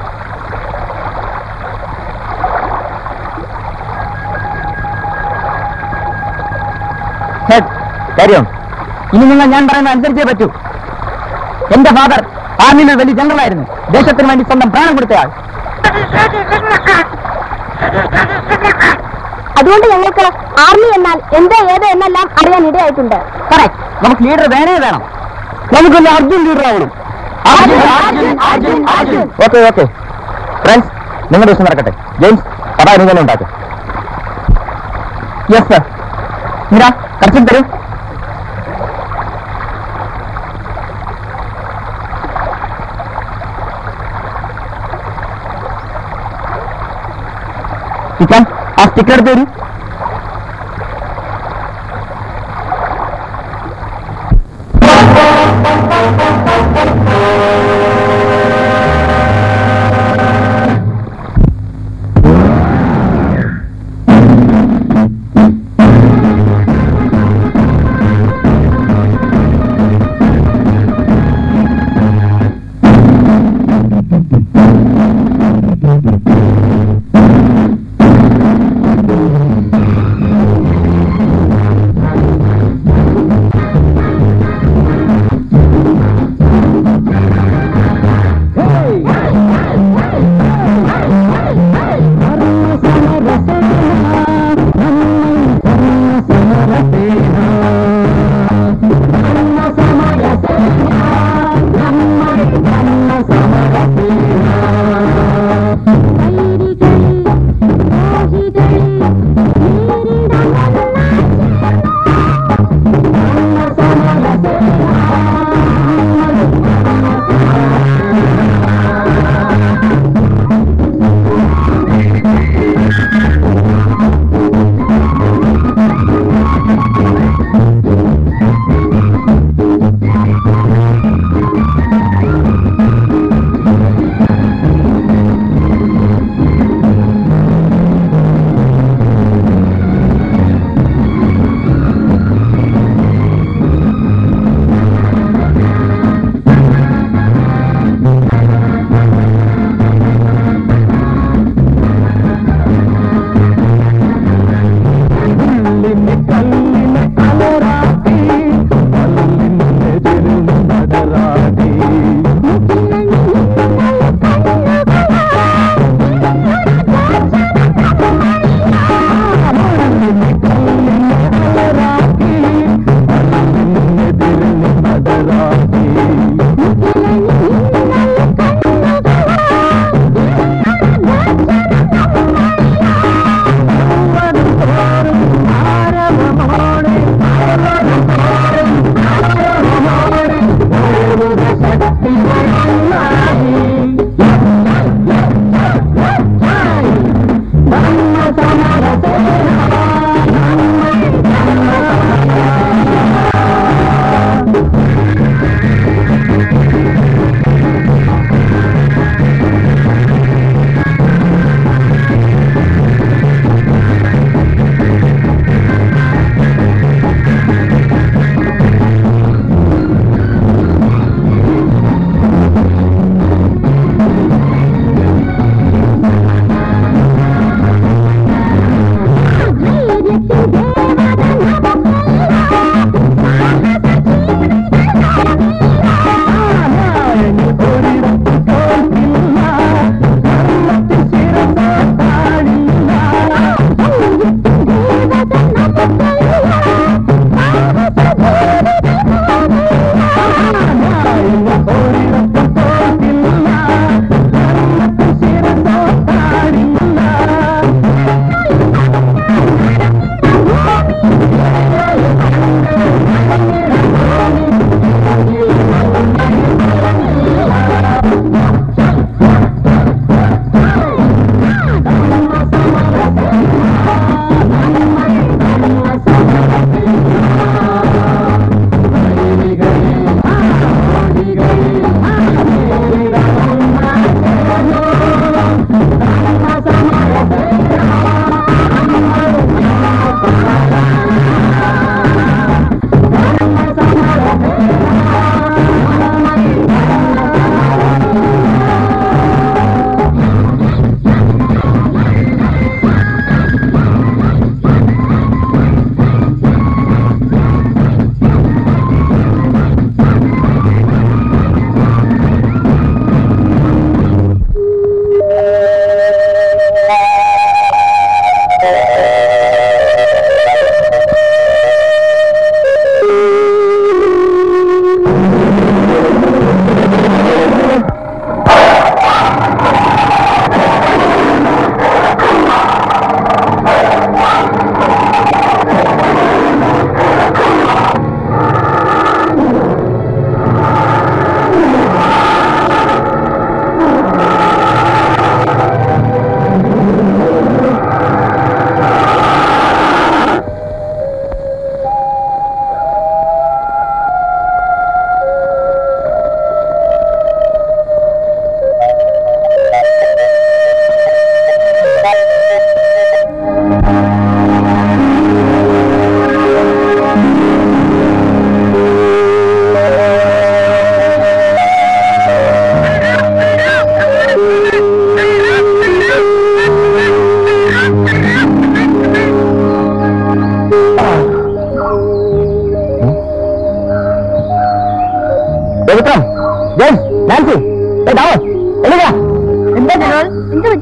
S5: ഹെഡ്
S1: കാര്യം
S5: ഇനി നിങ്ങൾ ഞാൻ പറയുന്ന അനുസരിച്ചേ പറ്റൂ എന്റെ ഫാദർ ആർമിയിൽ വലിയ ജനറൽ ആയിരുന്നു ദേശത്തിന് വേണ്ടി സ്വന്തം പ്രാണം കൊടുത്തയാൾ
S4: അതുകൊണ്ട് ഞങ്ങൾക്ക് ആർമി എന്നാൽ എന്ത് ഏത് എന്നെല്ലാം അറിയാൻ ഇടയായിട്ടുണ്ട്
S5: കറക്റ്റ് നമുക്ക് ലീഡർ വേണേ വേണം നമുക്കൊന്ന് അർജുൻ ലീഡർ ആവണം
S4: Arjun, Arjun, Arjun, Arjun.
S1: Okay okay friends നിങ്ങളുടെ ദിവസം നടക്കട്ടെ ജെയിംസ് പതാ നീ തന്നെ ഉണ്ടാക്കും
S5: യെസ് സർ മീര കറക്റ്റ് തരൂ ഇക്കാൻ ആ സ്റ്റിക്കർ എടുത്ത് തരൂ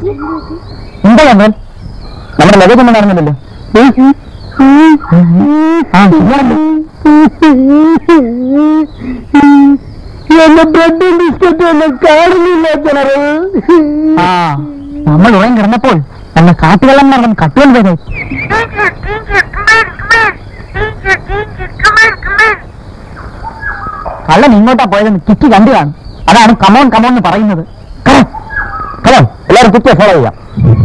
S1: എന്താ കണ്ടാൽ നമ്മുടെ ലഗേജ് ഒന്നും കാണുന്നില്ലല്ലോ ആ ശരിയാണല്ലോ
S2: എന്റെ ബ്രെഡും ബിസ്ക്കറ്റും ഒന്നും കാണുന്നില്ല ജനറൽ
S1: ആ നമ്മൾ ഉറങ്ങി കിടന്നപ്പോൾ നല്ല കാട്ടുവെള്ളം നടന്ന് കട്ടുവൽ വരെ കള്ളൻ ഇങ്ങോട്ടാ പോയതെന്ന് കിറ്റി കണ്ടു കാണും അതാണ് കമോൺ കമോൺ എന്ന് പറയുന്നത് കമോൺ എല്ലാവരും കിറ്റിയെ ഫോളോ ചെയ്യാം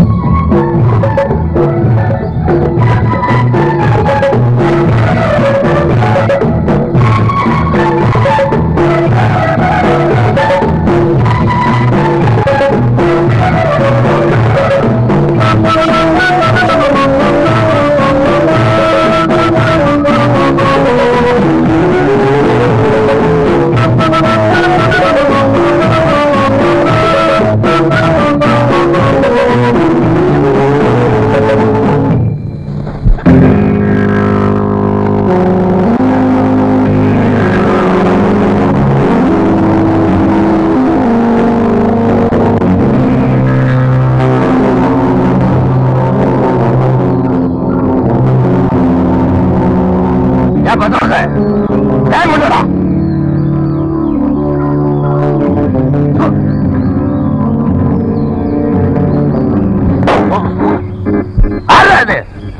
S3: ഞാൻ പറഞ്ഞോട്ടെ ഞാൻ കൊണ്ടുവരാം ആരാ ഇത്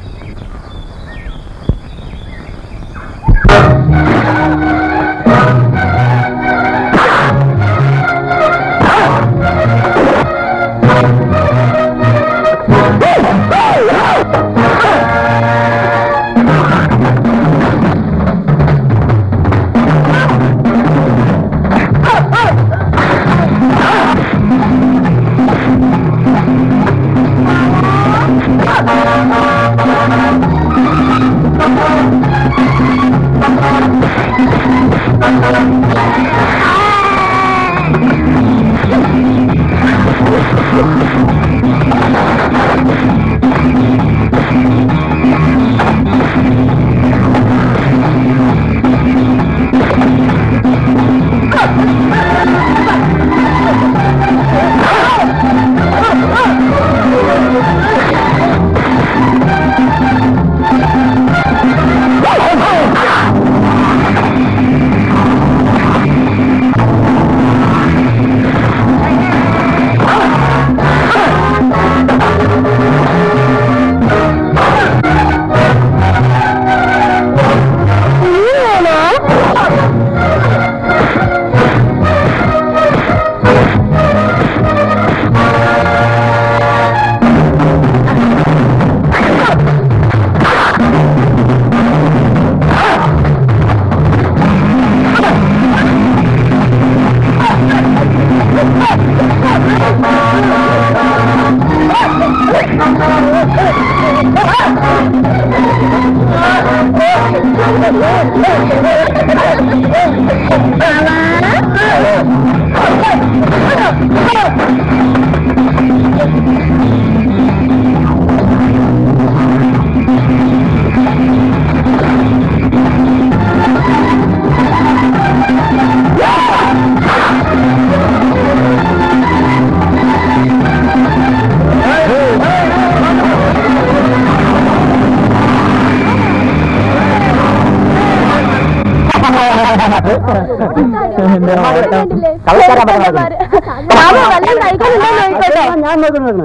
S2: ഞാൻ നോക്കുന്നത്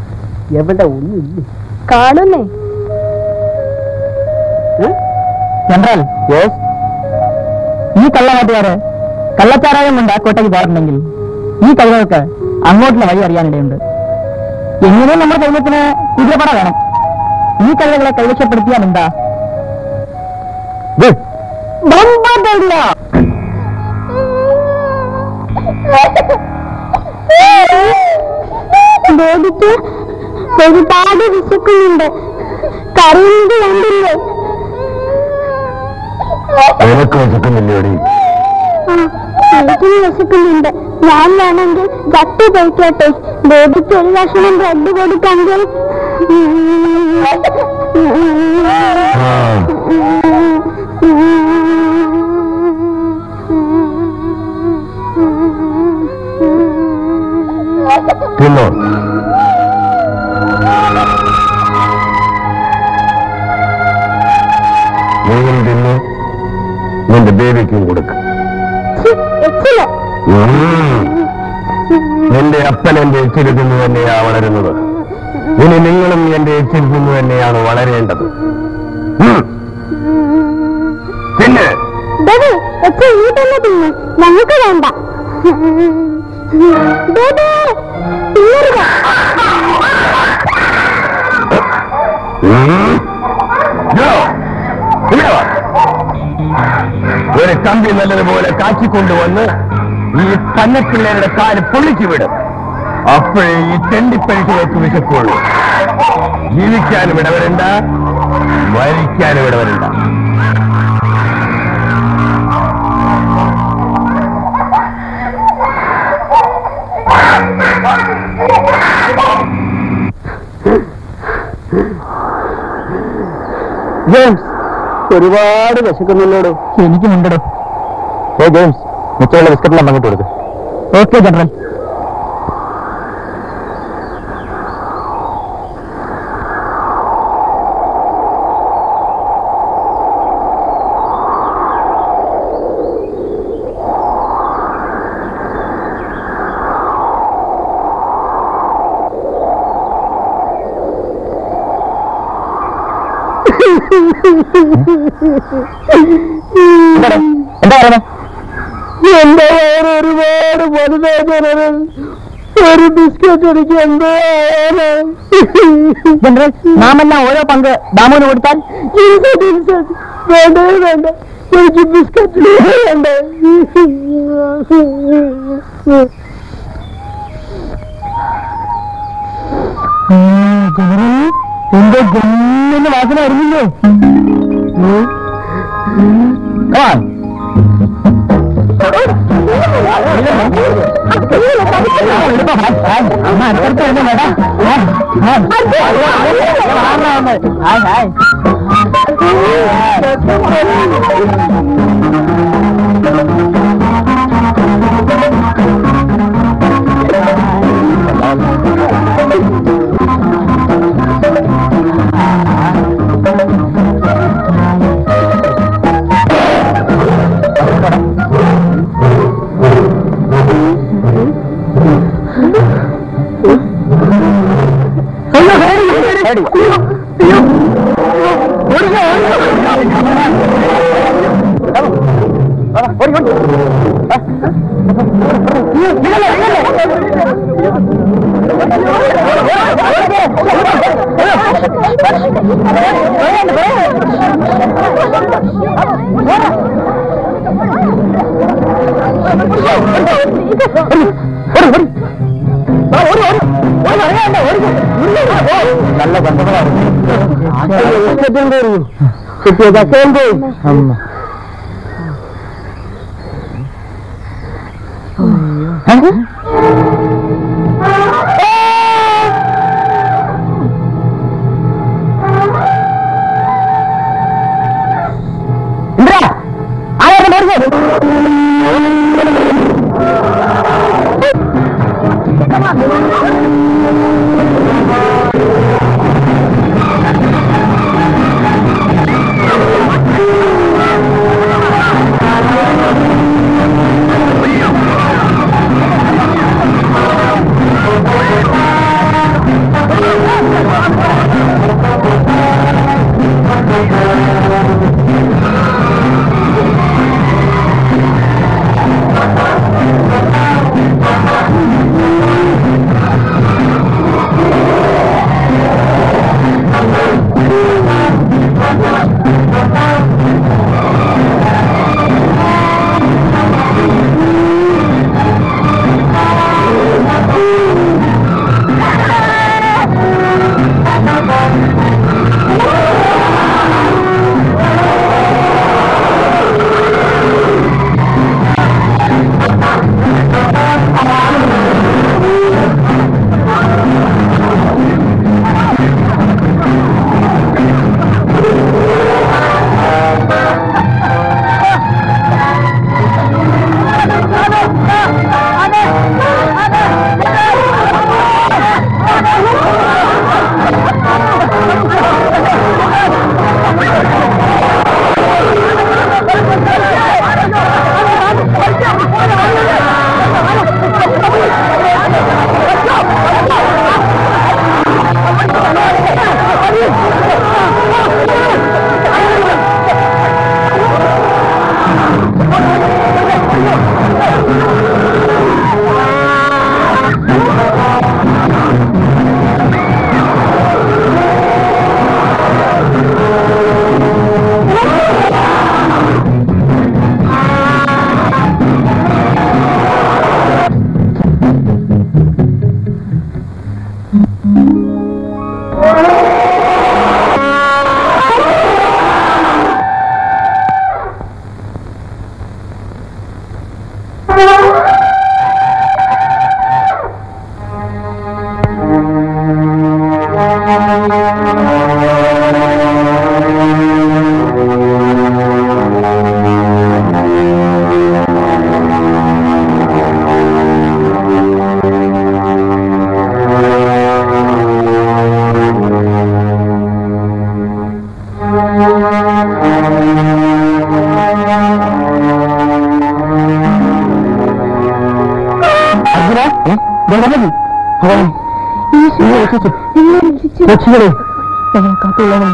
S2: എവിടെ ഒന്നുമില്ല
S4: കാണുന്നേ
S1: ജനറൽ യെസ് ഈ കള്ളനാട്ടുകാര് കള്ളച്ചാരായം കൊണ്ട് ആ കോട്ടയ്ക്ക് പോയിട്ടുണ്ടെങ്കിൽ ഈ കഴുകൾക്ക് അങ്ങോട്ടുള്ള വഴി അറിയാനിടയുണ്ട് എങ്ങനെയും നമ്മുടെ സൈന്യത്തിന് കുതിരപ്പട വേണം ഈ കഴുകളെ കൈവശപ്പെടുത്തിയാൽ എന്താ ബോംബാർഡില്ല.
S4: ബോധിക്ക് ഒരുപാട് വിശക്കുന്നുണ്ട് കറിയുന്നത് കണ്ടില്ലേ
S3: നിനക്ക് വിശക്കുന്നില്ലേടി
S4: ആ, എനിക്കും വിശക്കുന്നുണ്ട് ഞാൻ വേണമെങ്കിൽ ചട്ടി കഴിക്കട്ടെ ബേബിക്ക് ഒരു കഷ്ണം ബ്രെഡ് കൊടുക്കെങ്കിൽ
S3: തിന്നോ ബേബിക്കും കൊടുക്ക
S4: ഛി, എച്ചില്.
S3: നിന്റെ അപ്പൻ എന്റെ എച്ചിൽ തിന്നു തന്നെയാ വളരുന്നത് ഇനി നിങ്ങളും എന്റെ എച്ചിൽ തിന്നു തന്നെയാണ് വളരേണ്ടത് ഉം. പിന്നെ
S4: ബേബി എച്ചി നീ തന്നെ തിന്നു ഞങ്ങൾക്ക് വേണ്ട ബേബി തിന്നരുത്
S3: ഉം. ജോ, ഇവിടെ വാ. ഒരു കമ്പി നല്ലതുപോലെ കാച്ചിക്കൊണ്ടുവന്ന് ഈ പന്നപ്പിള്ളേരുടെ കാല് പൊളിച്ചു വിടും അപ്പോഴേ ഈ തെണ്ടിപ്പഴിച്ചുകൾക്ക് വിശക്കുള്ളൂ ജീവിക്കാനും ഇടവരണ്ട മരിക്കാനും ഇടവരണ്ട
S1: ജെയിംസ് ഒരുപാട് വിശക്കുന്നുള്ളോടോ
S2: എനിക്കുമുണ്ടോ
S1: ഏ ജെയിംസ് മിച്ചമുള്ള ബിസ്ക്കറ്റെല്ലാം പങ്കിട്ട് കൊടുക്ക്
S2: ഓക്കെ ജനറൽ
S1: എന്താടാ? എന്താ പറയുന്നത്
S2: എന്റെ വയറ് ഒരുപാട് വലുതായി ഒരു ബിസ്ക്കറ്റ് എനിക്ക് എന്തോ ജനറൽ നാമെല്ലാം ഓരോ പങ്ക് ദാമുവിന് കൊടുത്താൽ വേണ്ടേ വേണ്ട എനിക്ക് ബിസ്ക്കറ്റ് വേണ്ട ജനറൽ എന്റെ ഗമ്മിന്റെ വാസന അറിഞ്ഞില്ലേ
S1: Come on.
S2: അമ്മ അടുത്തടുത്ത് തന്നെ വേടാ ഹായ് ഹായ്
S1: നല്ല ബന്ധങ്ങളാണ്
S2: അമ്മ
S3: ആ
S1: രക്ഷികളെ
S4: കാത്തുള്ളവൻ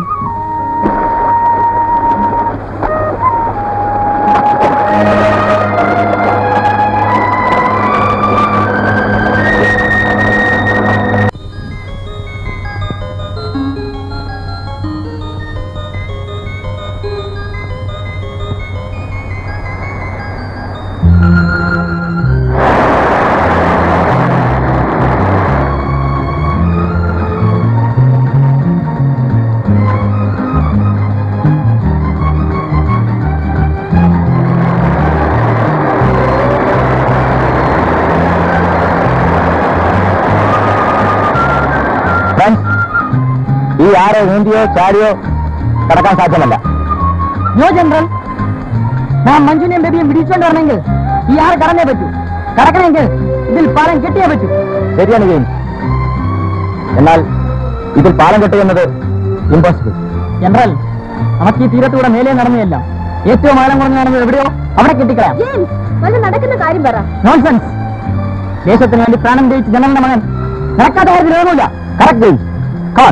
S1: ഫ്രണ്ട്സ് ഈ ആറ് നീന്തിയോ ചാടിയോ കടക്കാൻ സാധ്യമല്ല
S5: നോ ജനറൽ നാം മഞ്ജുനെയും ബേബിയും പിടിച്ചോണ്ട് വരണമെങ്കിൽ ഈ ആറ് കടന്നേ പറ്റൂ കടക്കണമെങ്കിൽ ഇതിൽ പാലം കെട്ടിയേ പറ്റൂ
S1: ശരിയാണ് ജെയിംസ് എന്നാൽ ഇതിൽ പാലം കെട്ടുന്നത് ഇമ്പോസിബിൾ
S5: ജനറൽ നമുക്ക് ഈ തീരത്തൂടെ മേലെ നടന്നതല്ല ഏറ്റവും ആഴം കുറഞ്ഞ് നടന്നത് എവിടെയോ അവിടെ കെട്ടിക്കളയാം
S4: ജെയിംസ് വല്ല നടക്കുന്ന കാര്യം പറ
S5: നോൺസെൻസ് ദേശത്തിന് വേണ്ടി പ്രാണം ജയിച്ച ജനങ്ങളുടെ മകൻ നടക്കാത്ത കാര്യത്തിൽ ഒന്നുമില്ല
S1: കറക്റ്റ് ജെയിംസ് കാൺ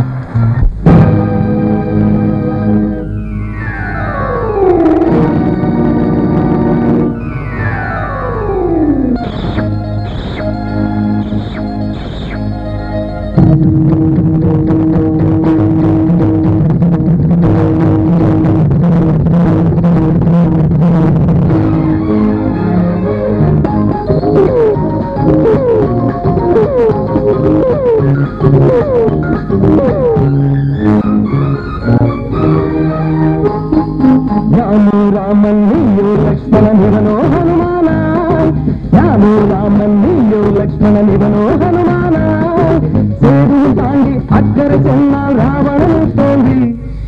S2: ഞാനു രാമൻ നീയോ ലക്ഷ്മണൻ ഇവനോ ഹനുമാന ഞാനു രാമൻ നീയോ ലക്ഷ്മണൻ ഇവനോ ഹനുമാന സേതു താണ്ടി അക്കരെ ചെന്നാൽ രാവണന് തോന്നി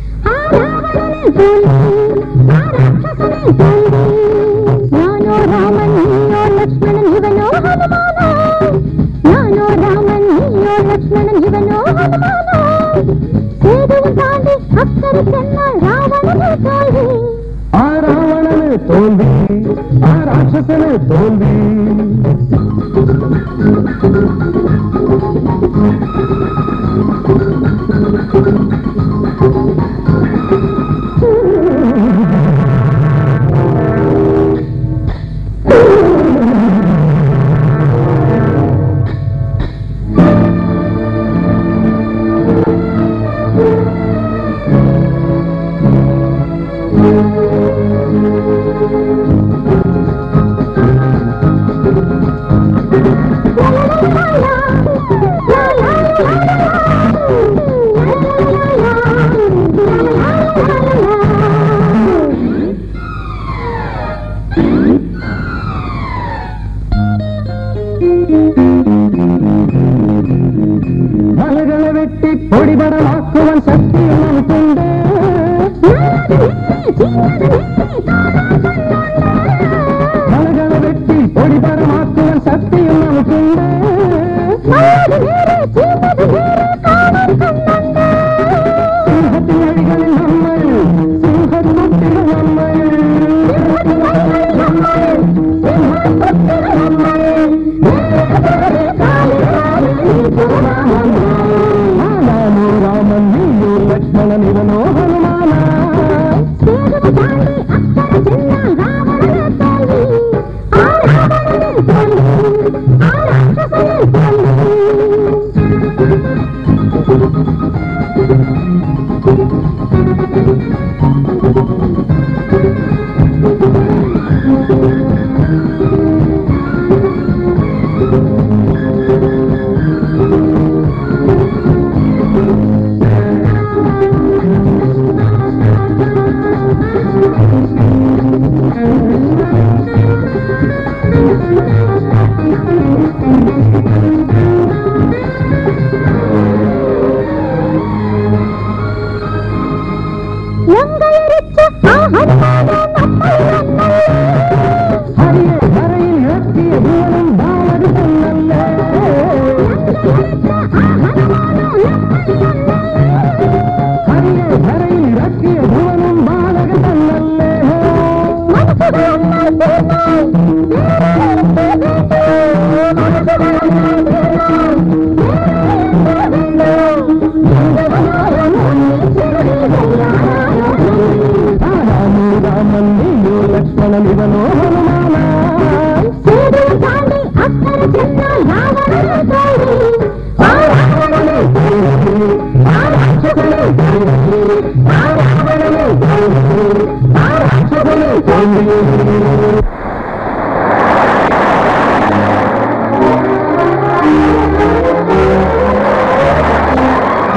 S4: ഞാനോ രാമൻ നീയോ ലക്ഷ്മണൻ ഇവനോ ഹനുമാന ഞാനോ രാമൻ നീയോ ലക്ഷ്മണൻ ഇവനോ ഹനുമാന സേതുവും താണ്ടി അക്കരെ ചെന്നാൽ രാവണന് തോൽവി
S2: ആ രാവണന് തോന്നി ആ രാക്ഷസന് തോന്നി മലകളെ വെട്ടി പൊടിപടമാക്കുവാൻ ശക്തി നമുക്കുണ്ട് മലകളെ വെട്ടി പൊടിപടമാക്കുവാൻ ശക്തിയും നമുക്കുണ്ട് സിംഹത്തിൻ വഴികളിൽ നമ്മൾ സിംഹത്തൊട്ടികൾ നമ്മൾ രാമോ രാമൻ നീയോ ലക്ഷ്മണൻ ഇവനോ ഹനുമാന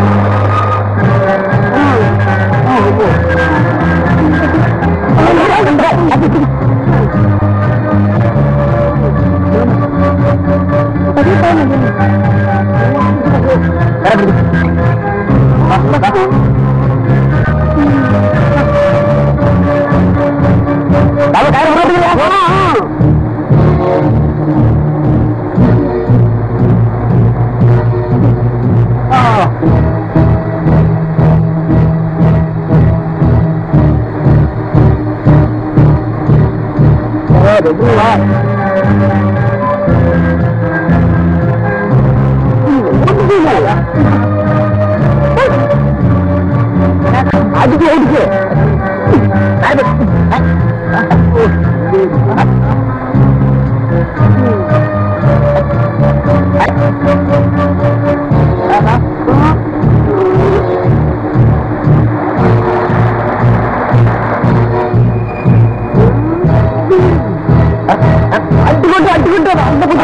S1: അടിക്ക് ഓടിക്ക് അടികൊണ്ട് അടികൊണ്ട് അടികൊണ്ട്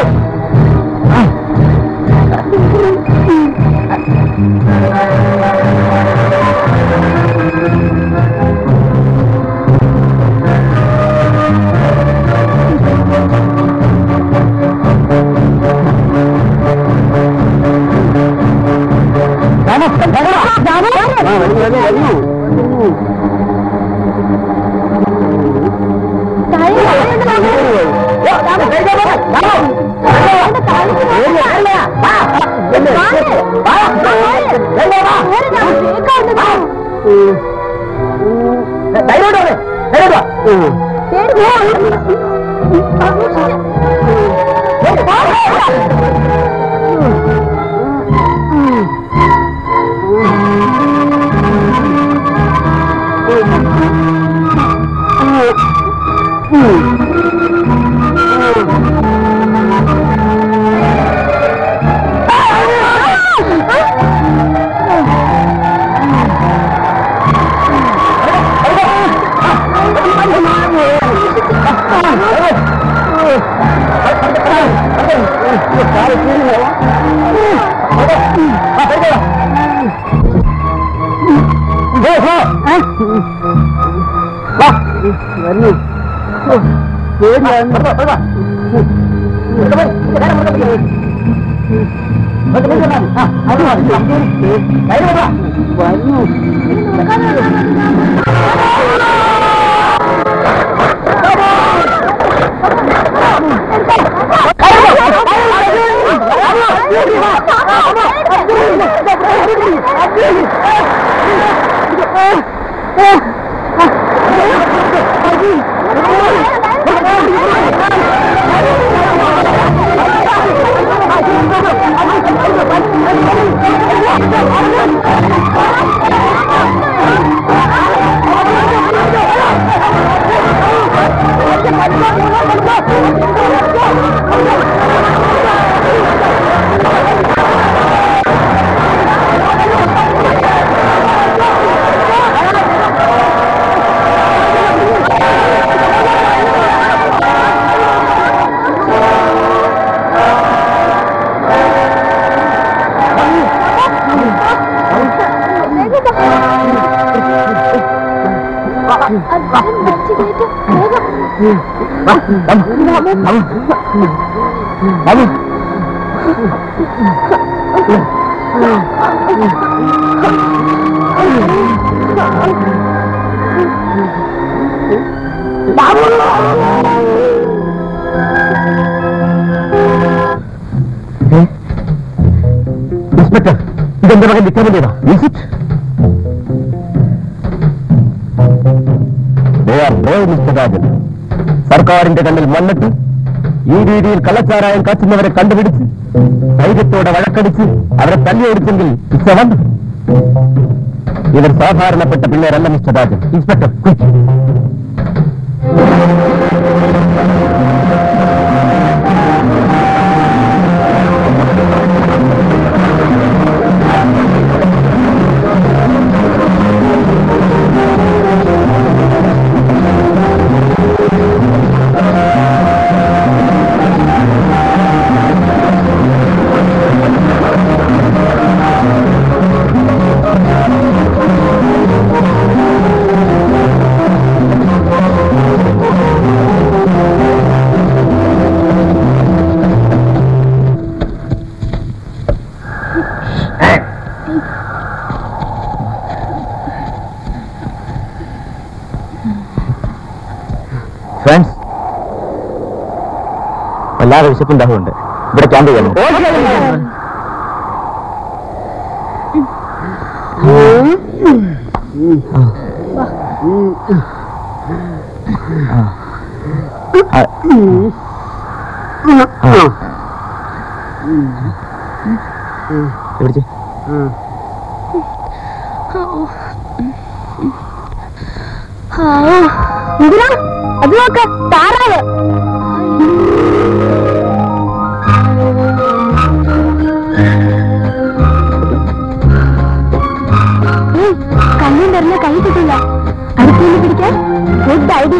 S1: ഇൻസ്പെക്ടർ ഇതെന്റെ മകൻ വിക്രമിന്റേതാ വിസിറ്റ് മിസ്റ്റർ രാജൻ സർക്കാരിന്റെ കണ്ണിൽ മണ്ണിട്ട് ഈ രീതിയിൽ കള്ളച്ചാരായം കാച്ചുന്നവരെ കണ്ടുപിടിച്ച് ധൈര്യത്തോടെ വഴക്കടിച്ച് അവരെ തല്ലിയൊടിച്ചെങ്കിൽ ഇറ്റ്സ് എ വണ്ടർ ഇവർ സാധാരണപ്പെട്ട പിള്ളേരല്ല mister Rajan inspector quick friends വല്ലാതെ വിശപ്പും ദാഹമുണ്ട് ഇവിടെ ക്യാമ്പ് ചെയ്യണം ആ. ആ. പിടിച്ച്.
S4: എന്തിനാ അത് നോക്ക് താറാവ് ഏയ്, കണ്ണിൽ നിറഞ്ഞ കൈ കിട്ടില്ല അടുത്തുനിന്ന് പിടിക്കാൻ ഗുഡ് ഐഡിയ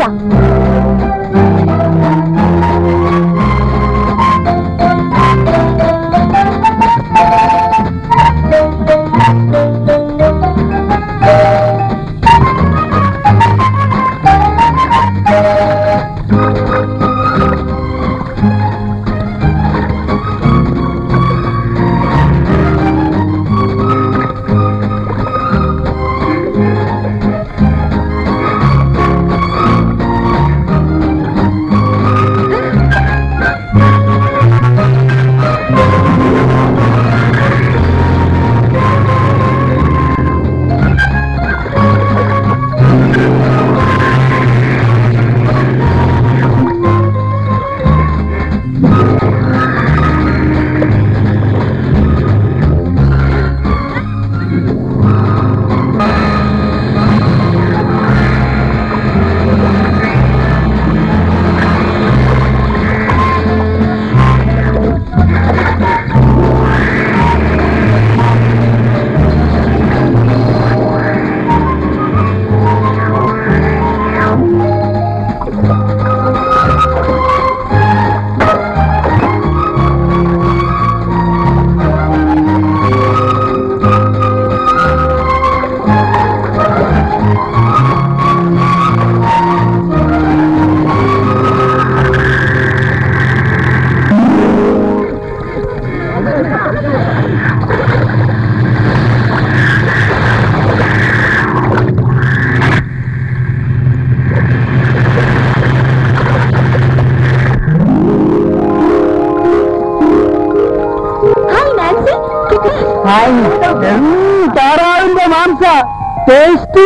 S4: ഹായ് നാൻസി കിട്ടി
S2: താറാവിന്റെ മാംസ ടേസ്റ്റ്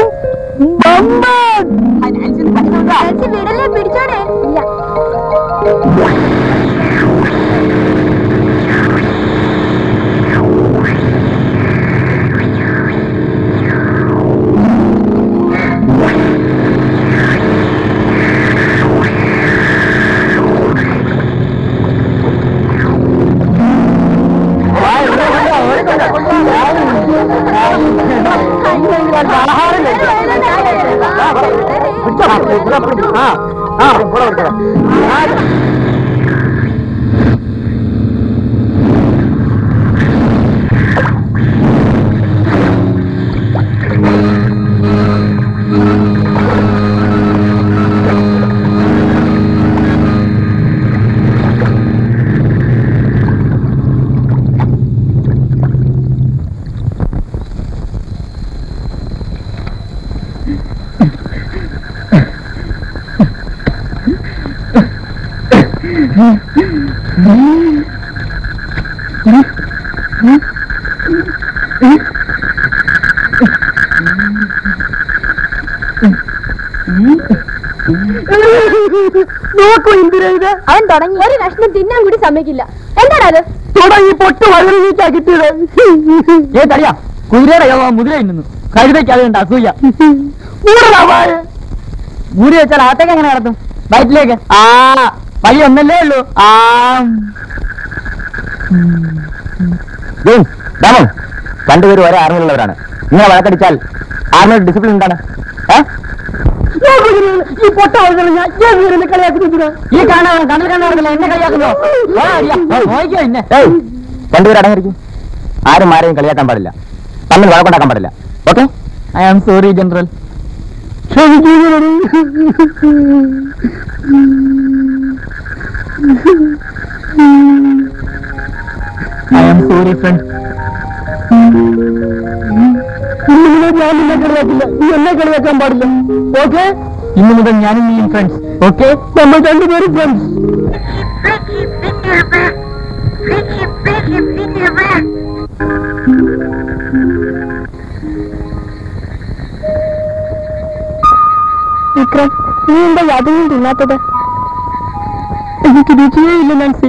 S4: നാൻസി വിടല്ലേ പിടിച്ചോടെ ഇല്ല
S2: നോക്കൂ ഇന്ദിര ഇത്
S4: അവൻ തുടങ്ങി ഒരു കഷ്ണം തിന്നാൻ കൂടി സമ്മതിക്കില്ല എന്താണ് അത്
S2: തുടങ്ങി പൊട്ട് വയറ് വീട്ടാ കിട്ടിയത്
S5: ഏ തടിയാ കുതിരയുടെ യോഗ മുതിര ഇന്നുന്നു കഴുതയ്ക്ക് അതുകൊണ്ട് അസൂയ മൂടി വെച്ചാൽ അകത്തേക്ക് എങ്ങനെ നടത്തും വയറ്റിലേക്ക് ആ വഴി ഒന്നല്ലേ ഉള്ളൂ ആ
S1: ജെയിംസ് രാമൻ രണ്ടുപേരും ഒരേ ആർമിയിലുള്ളവരാണ് നിങ്ങളെ വഴക്കടിച്ചാൽ ആർമിയുടെ ഡിസിപ്ലിൻ എന്താണ് ഏ?
S2: ഈ പൊട്ട വയറ് ഞാൻ ഏത് വീരനെ കളിയാക്കുന്നത്
S5: ഈ കാണാൻ കണ്ണിൽ കണ്ണാറില്ല എന്നെ കളിയാക്കുന്നോ ആ, അടിയാ. നോക്കിയോ ഇന്നെ
S1: ഏയ് രണ്ടുപേരും അടങ്ങിയിരിക്കും ആരും ആരെയും കളിയാക്കാൻ പാടില്ല തമ്മിൽ വഴക്കുണ്ടാക്കാൻ പാടില്ല okay
S5: I am sorry general I am sorry friend
S2: ഞാൻ നിന്നെ കളിയാക്കില്ല നീ എന്നെ കളിയാക്കാൻ പാടില്ല ഓക്കെ ഇന്നു മുതൽ ഞാനും നീയും ഫ്രണ്ട്സ് ഓക്കെ നമ്മൾ രണ്ടുപേരും ഫ്രണ്ട്സ്
S4: വിക്രം നീ എന്താ യാതൊന്നും തിന്നാത്തത്
S2: എനിക്ക് രുചിയേ ഇല്ല നാൻസി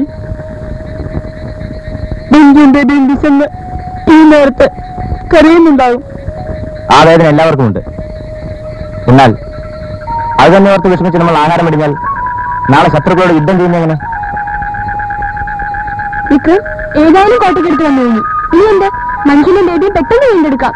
S2: ഡെങ്കിയുടെയും വിശന്ന് ഈ നേരത്തെ കരയുന്നുണ്ടാകും
S1: ആ വേദന എല്ലാവർക്കും ഉണ്ട് എന്നാൽ അത് തന്നെ ഓർത്ത് വിഷമിച്ച് നമ്മൾ ആഹാരം വെടിഞ്ഞാൽ നാളെ ശത്രുക്കളോട് യുദ്ധം ചെയ്യുന്ന എങ്ങനെ
S4: വിക്രം ഏതായാലും കോട്ടയ്ക്കെടുത്ത് വന്നു കഴിഞ്ഞു ഇനി എന്താ മനുഷ്യനെ ബേബി പെട്ടെന്ന് വീണ്ടെടുക്കാം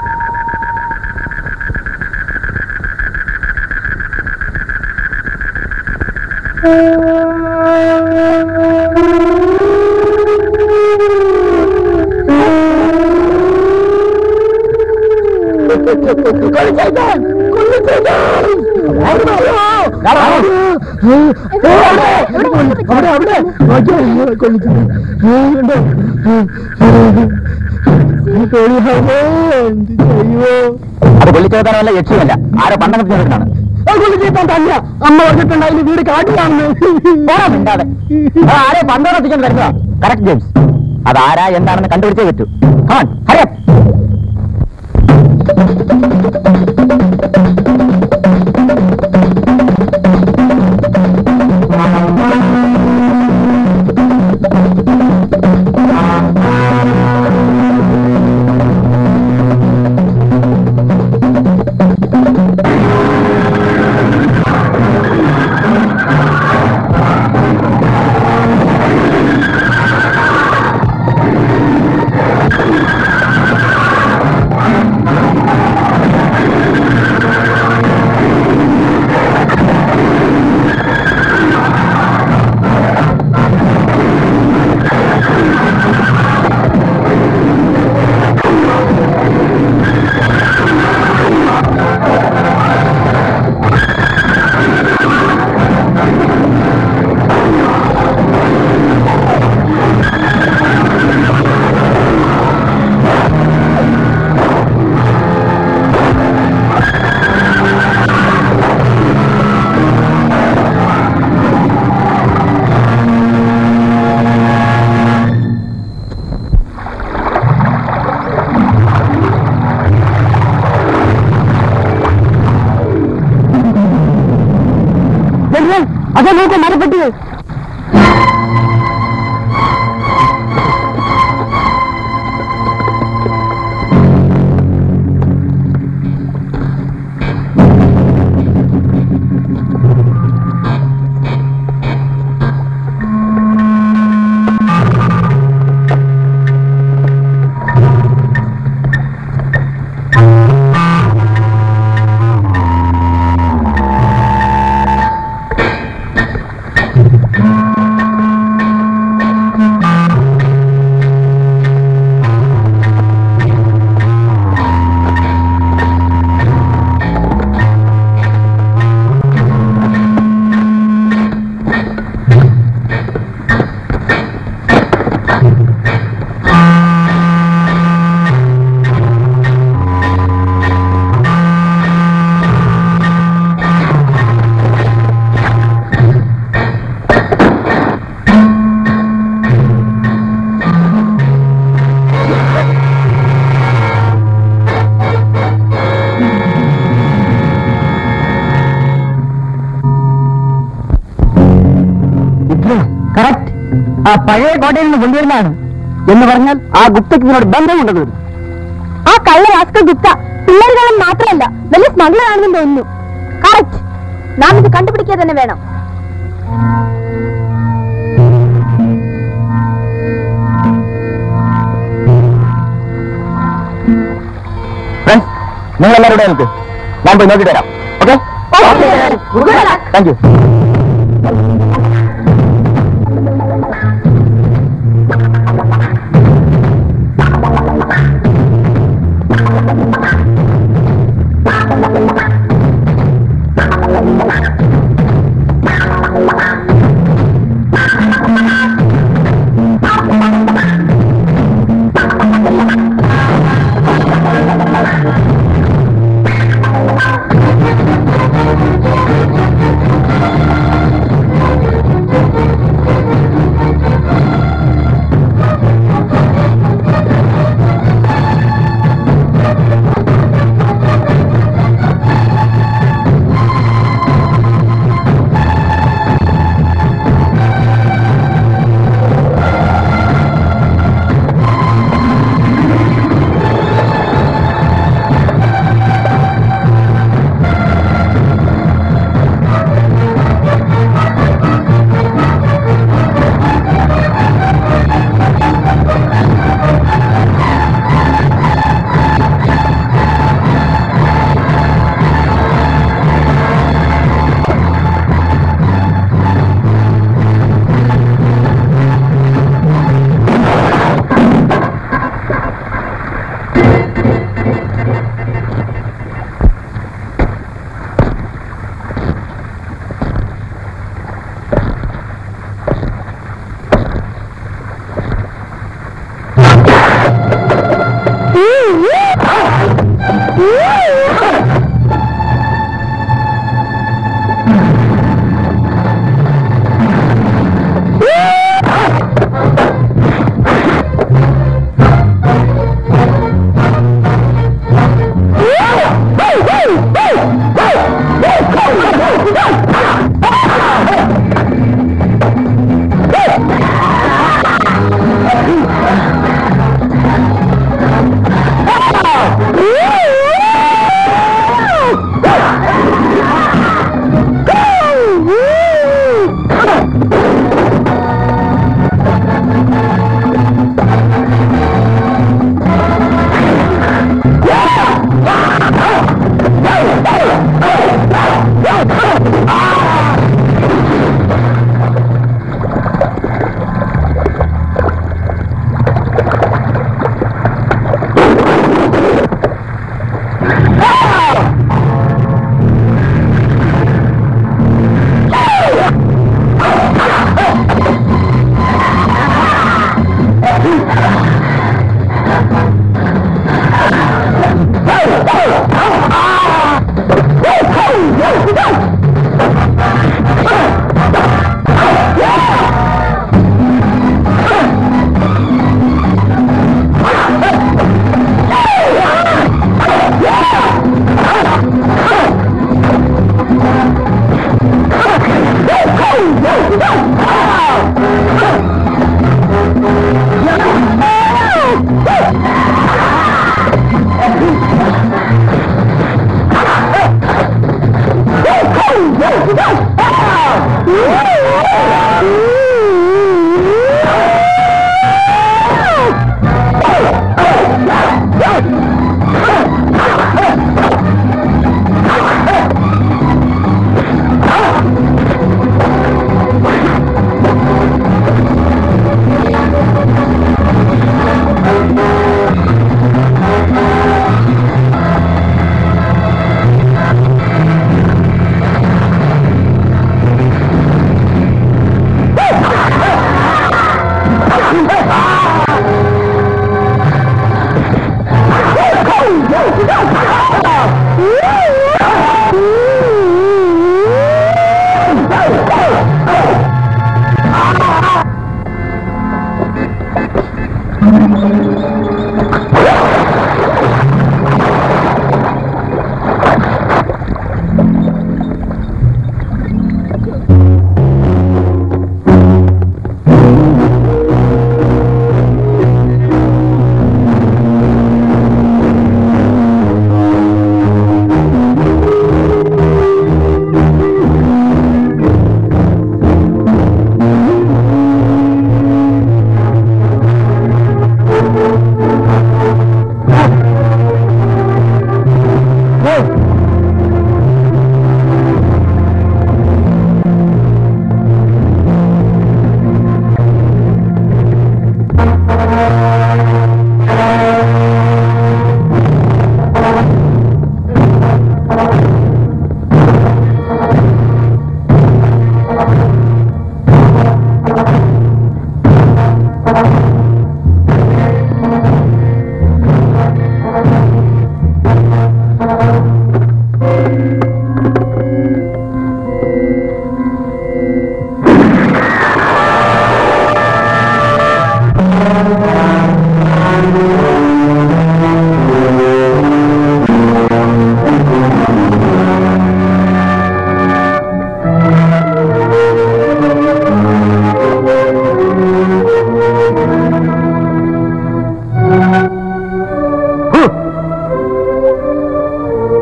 S2: അവിടെ അവിടെ അയ്യോ
S1: അത് കൊല്ലിച്ചേർത്താനല്ല യക്ഷിയല്ല ആരോ പണ്ടം ചേർന്നാണ്
S2: കൊല്ലിച്ചേത്താൻ തന്നെ അമ്മ പറഞ്ഞിട്ടുണ്ടായിരുന്നു വീട് കാട്ടിലാണെന്ന്
S1: മിണ്ടാതെ അത് ആരെ പന്തോടെ എത്തിക്കാൻ വരുന്നതാ കറക്റ്റ് ജെയിംസ് അത് ആരാ എന്താണെന്ന് കണ്ടുപിടിച്ചേ പറ്റൂ കമാൻ ഹരിയ
S4: അതെ നോക്കൂ മരപ്പെട്ടികൾ
S2: കറക്റ്റ് ആ പഴയ കോട്ടയിൽ നിന്ന് കൊണ്ടുവരുന്നതാണ് എന്ന് പറഞ്ഞാൽ ആ ഗുപ്തയ്ക്ക് ഇതിനോട് ബന്ധമുണ്ടെന്ന് വരും
S4: ആ കള്ള റാസ്കൽ ഗുപ്ത പിള്ളേരുകളും മാത്രമല്ല വലിയ സ്മഗ്ലർ ആണെന്ന് തോന്നുന്നു കറക്റ്റ് നാം ഇത് കണ്ടുപിടിക്കുക തന്നെ വേണം
S1: ഫ്രണ്ട്സ് നിങ്ങൾ എല്ലാവരും നിൽക്ക് ഞാൻ പോയി നോക്കിയിട്ട് വരാം ഓക്കെ താങ്ക് യു
S4: ആ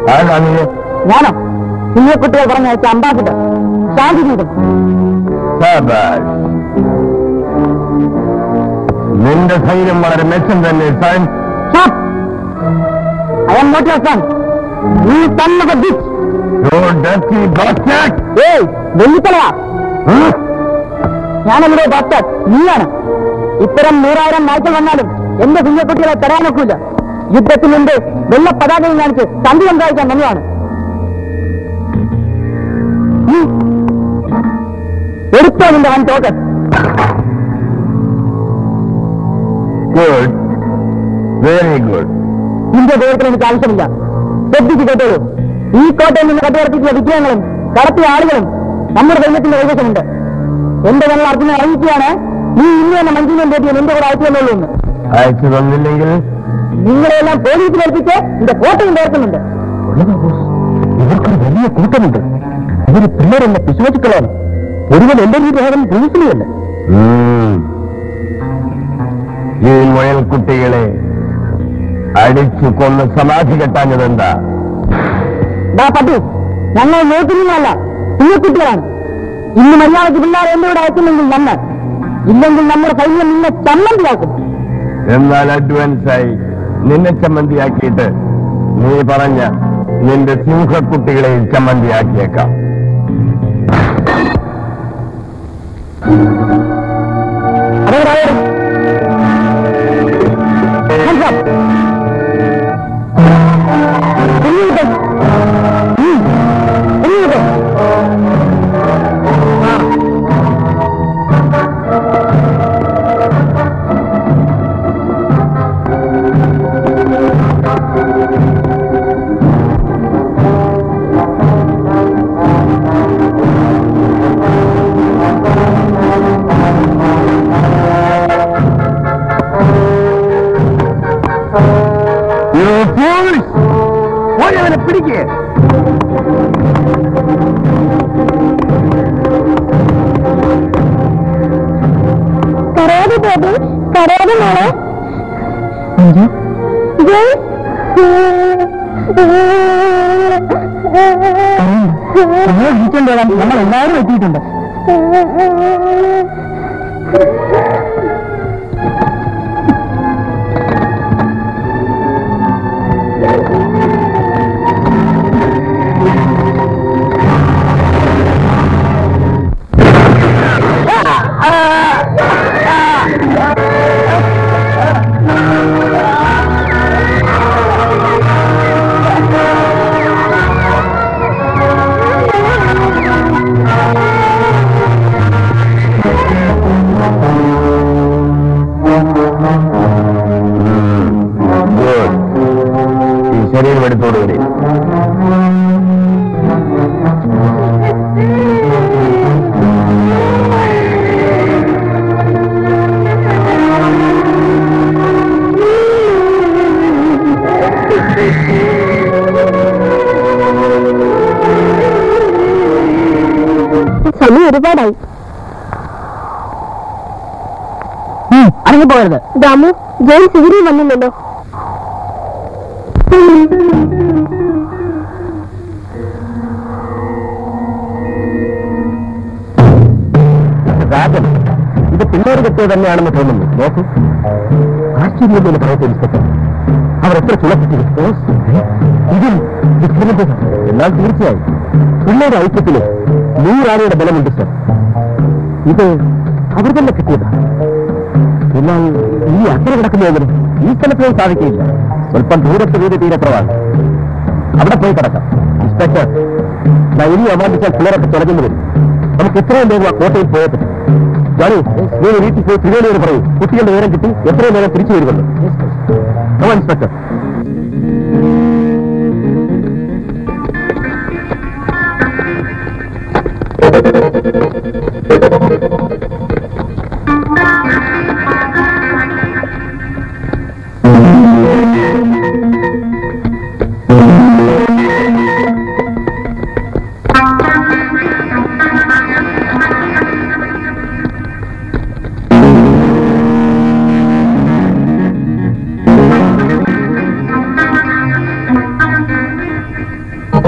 S3: ആരാണ് നീ?
S5: ഞാനോ കുഞ്ഞുകുട്ടികൾ പറഞ്ഞയച്ച അംബാസിഡർ ശാന്തിദീപം
S3: ശാബാഷ്. നിന്റെ ധൈര്യം വളരെ മെച്ചം തന്നെ സാൻ
S5: I'm not your son നീ തന്നെ ബിച്ച്
S3: Your dirty bastard!
S5: ഏയ് വെള്ളിത്തലയാ
S3: Huh?
S5: ഞാനവിടെ ഡോക്ടർ നീയാണ് ഇത്തരം നൂറായിരം നായ്ക്കൾ വന്നാലും എന്റെ കുഞ്ഞുകുട്ടികളെ തടയാനൊക്കില്ല യുദ്ധത്തിൽ മുമ്പ് വെള്ള പതാകയും കാണിച്ച് തന്തി സംസാരിക്കാൻ വന്നതാണ് നീ എടുത്തോ നിന്റെ വൻ തോക്ക്
S3: Good. Very good.
S5: ഇന്ത്യ ദൈവത്തിന് എനിക്ക് ആവശ്യമില്ല ശ്രദ്ധിച്ച് കേട്ടോളൂ ഈ കോട്ടയിൽ നിന്ന് കട്ടുകടത്തിക്കുന്ന വിഗ്രഹങ്ങളും കടത്തിയ ആളുകളും നമ്മുടെ സൈന്യത്തിന്റെ കൈവശമുണ്ട് എന്റെ ഞങ്ങൾ അർജുന അറിയിക്കുകയാണ് നീ ഇന്ന് തന്നെ മഞ്ജുവിനെ പറ്റി എന്റെ കൂടെ അയച്ചു തന്നുള്ളൂ എന്ന്
S3: അയച്ചു തന്നില്ലെങ്കിൽ
S5: നിങ്ങളെല്ലാം പോലീസിൽ ഏൽപ്പിച്ച് എന്റെ കോട്ടയും തീർക്കുന്നുണ്ട്
S1: ഇവർക്കൊരു വലിയ കൂട്ടമുണ്ട് ഇവര് പിള്ളേരല്ല പിശുവച്ചുക്കളാണ് ഒരുവൻ എന്റെ വിഭാഗം ബ്രൂസിലിയല്ല
S3: ഉം. ഈ മുയൽക്കുട്ടികളെ അടിച്ചു കൊന്ന് സമാധി കെട്ടാഞ്ഞതെന്താ
S5: ദാ പട്ടി ഞങ്ങൾ നോക്കുന്നതല്ല കുഞ്ഞുകുട്ടികളാണ് ഇന്ന് മര്യാദയ്ക്ക് പിള്ളേരെ എന്റെ കൂടെ അയക്കുന്നെങ്കിൽ നന്ന് ഇല്ലെങ്കിൽ നമ്മുടെ സൈന്യം നിന്നെ ചമ്മന്തിയാക്കും
S3: എന്നാൽ അഡ്വാൻസായി നിന്നെ ചമ്മന്തിയാക്കിയിട്ട് നീ പറഞ്ഞ നിന്റെ സിംഹക്കുട്ടികളെ ചമ്മന്തിയാക്കിയേക്കാം
S5: അതോടെ
S3: അവനെ പിടിക്കേ
S4: കരയാതെ ബേബി കരയാതെ മോളെ ജയ്.
S5: നമ്മൾ എല്ലാവരും എത്തിയിട്ടുണ്ട്
S3: ഗുഡ് ഈ ശരീരം എടുത്തോട് വരെ
S4: സമയം ഒരുപാടായി
S5: അടങ്ങിപ്പോകരുത്
S4: ദാമു ജെയിംസ് ഇവരെയും വന്നില്ലല്ലോ
S1: രാജൻ ഇത് പിള്ളേർ കിട്ടിയത് തന്നെയാണെന്ന് തോന്നുന്നു നോക്കൂ ആശ്ചര്യമെന്ന് പറയട്ടെ ഇൻസ്പെക്ടർ അവർ എത്ര ചുളപ്പിച്ചു ഇതിൽ ഡിസ്ക്രിമിനേഷൻ എന്നാൽ തീർച്ചയായും പിള്ളേരുടെ ഐക്യത്തിന് നൂറാനയുടെ ബലമുണ്ട് സർ ഇത് അവർ തന്നെ കിട്ടിയതാണ് എന്നാൽ ഈ അക്കരെ കിടക്കുന്നതിന് ഈ സ്ഥലത്ത് സാധിക്കില്ല സ്വല്പം ദൂരത്ത് വീട് തീരപ്രവാണ് അവിടെ പോയി കിടക്കാം ഇൻസ്പെക്ടർ ഞാൻ ഇനി അമാന്തിച്ചാൽ പിള്ളേരൊക്കെ തുടങ്ങുന്നു വരും നമുക്ക് എത്രയും വേഗം ആ കോട്ടയിൽ പോയത് ജോണി നീ വീട്ടിൽ പോയി തിരുവനന്തപുരം പറയൂ കുട്ടികളുടെ നേരം കിട്ടി എത്രയും നേരം തിരിച്ചു വരുമല്ലോ നോ ഇൻസ്പെക്ടർ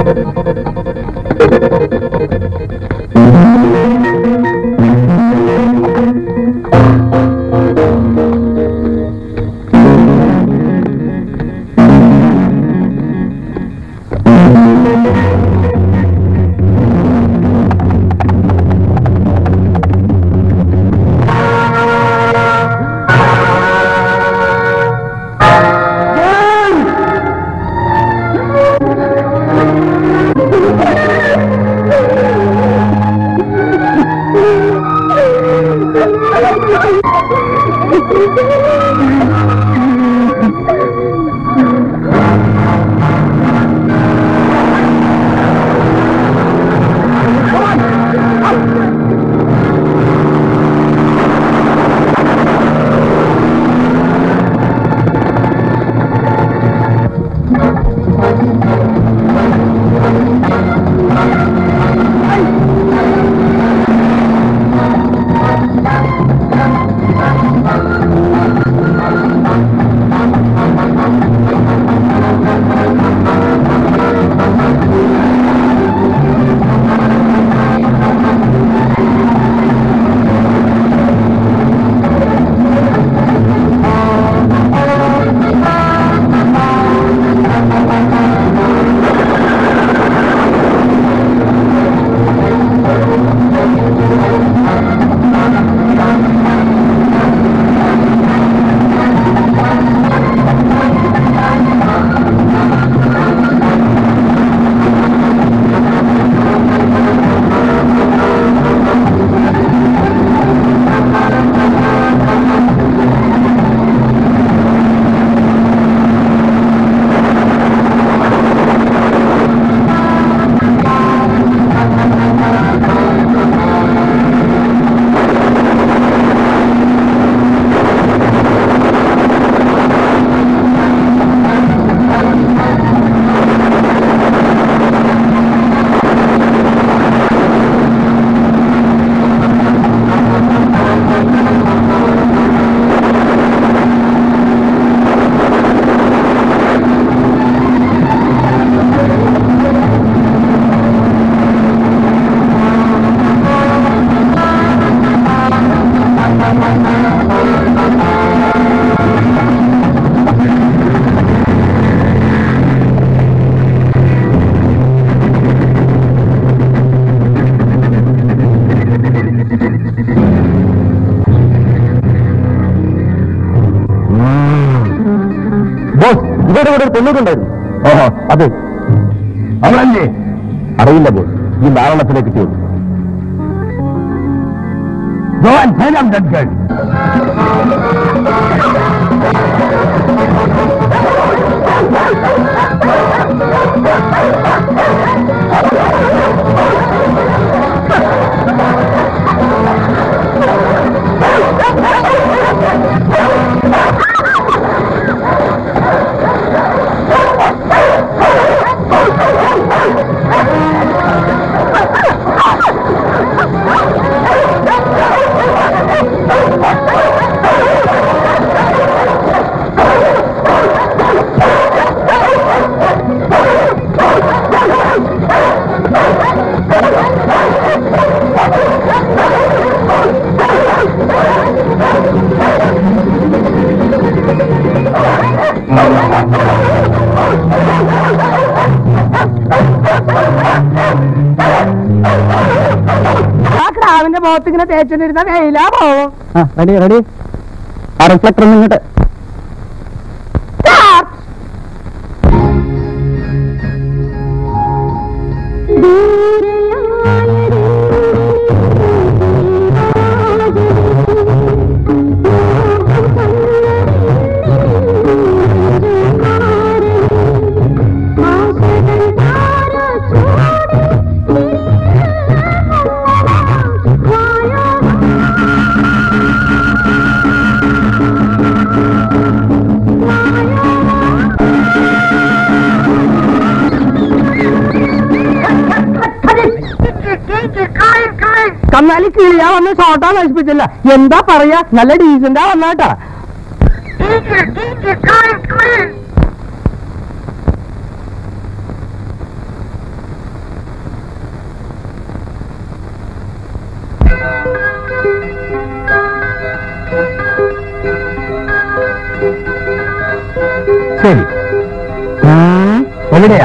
S1: ബോസ് ഇവിടെ ഇവിടെ ഒരു പെണ്ണൂരുണ്ടായിരുന്നു ഓഹോ അതെ
S3: അവളല്ലേ
S1: അറിയില്ല ബോസ് ഈ നാരണത്തിലേക്ക് കിട്ടിയത്
S3: Go and find out that girl.
S2: ആ ക്രാവിന്റെ മുഖത്ത് ഇങ്ങനെ തേച്ചോണ്ടിരുന്ന വെയിലാ പോവും
S1: റെഡി റെഡി ആ റിഫ്ലക്ടർ ഒന്ന് ഇങ്ങോട്ട്
S2: കന്നാലി കിളിയാ വന്ന് ഷോട്ടാ നശിപ്പിച്ചില്ല എന്താ പറയാ നല്ല ഡീസന്റാ വന്നാട്ടാ എവിടെയാ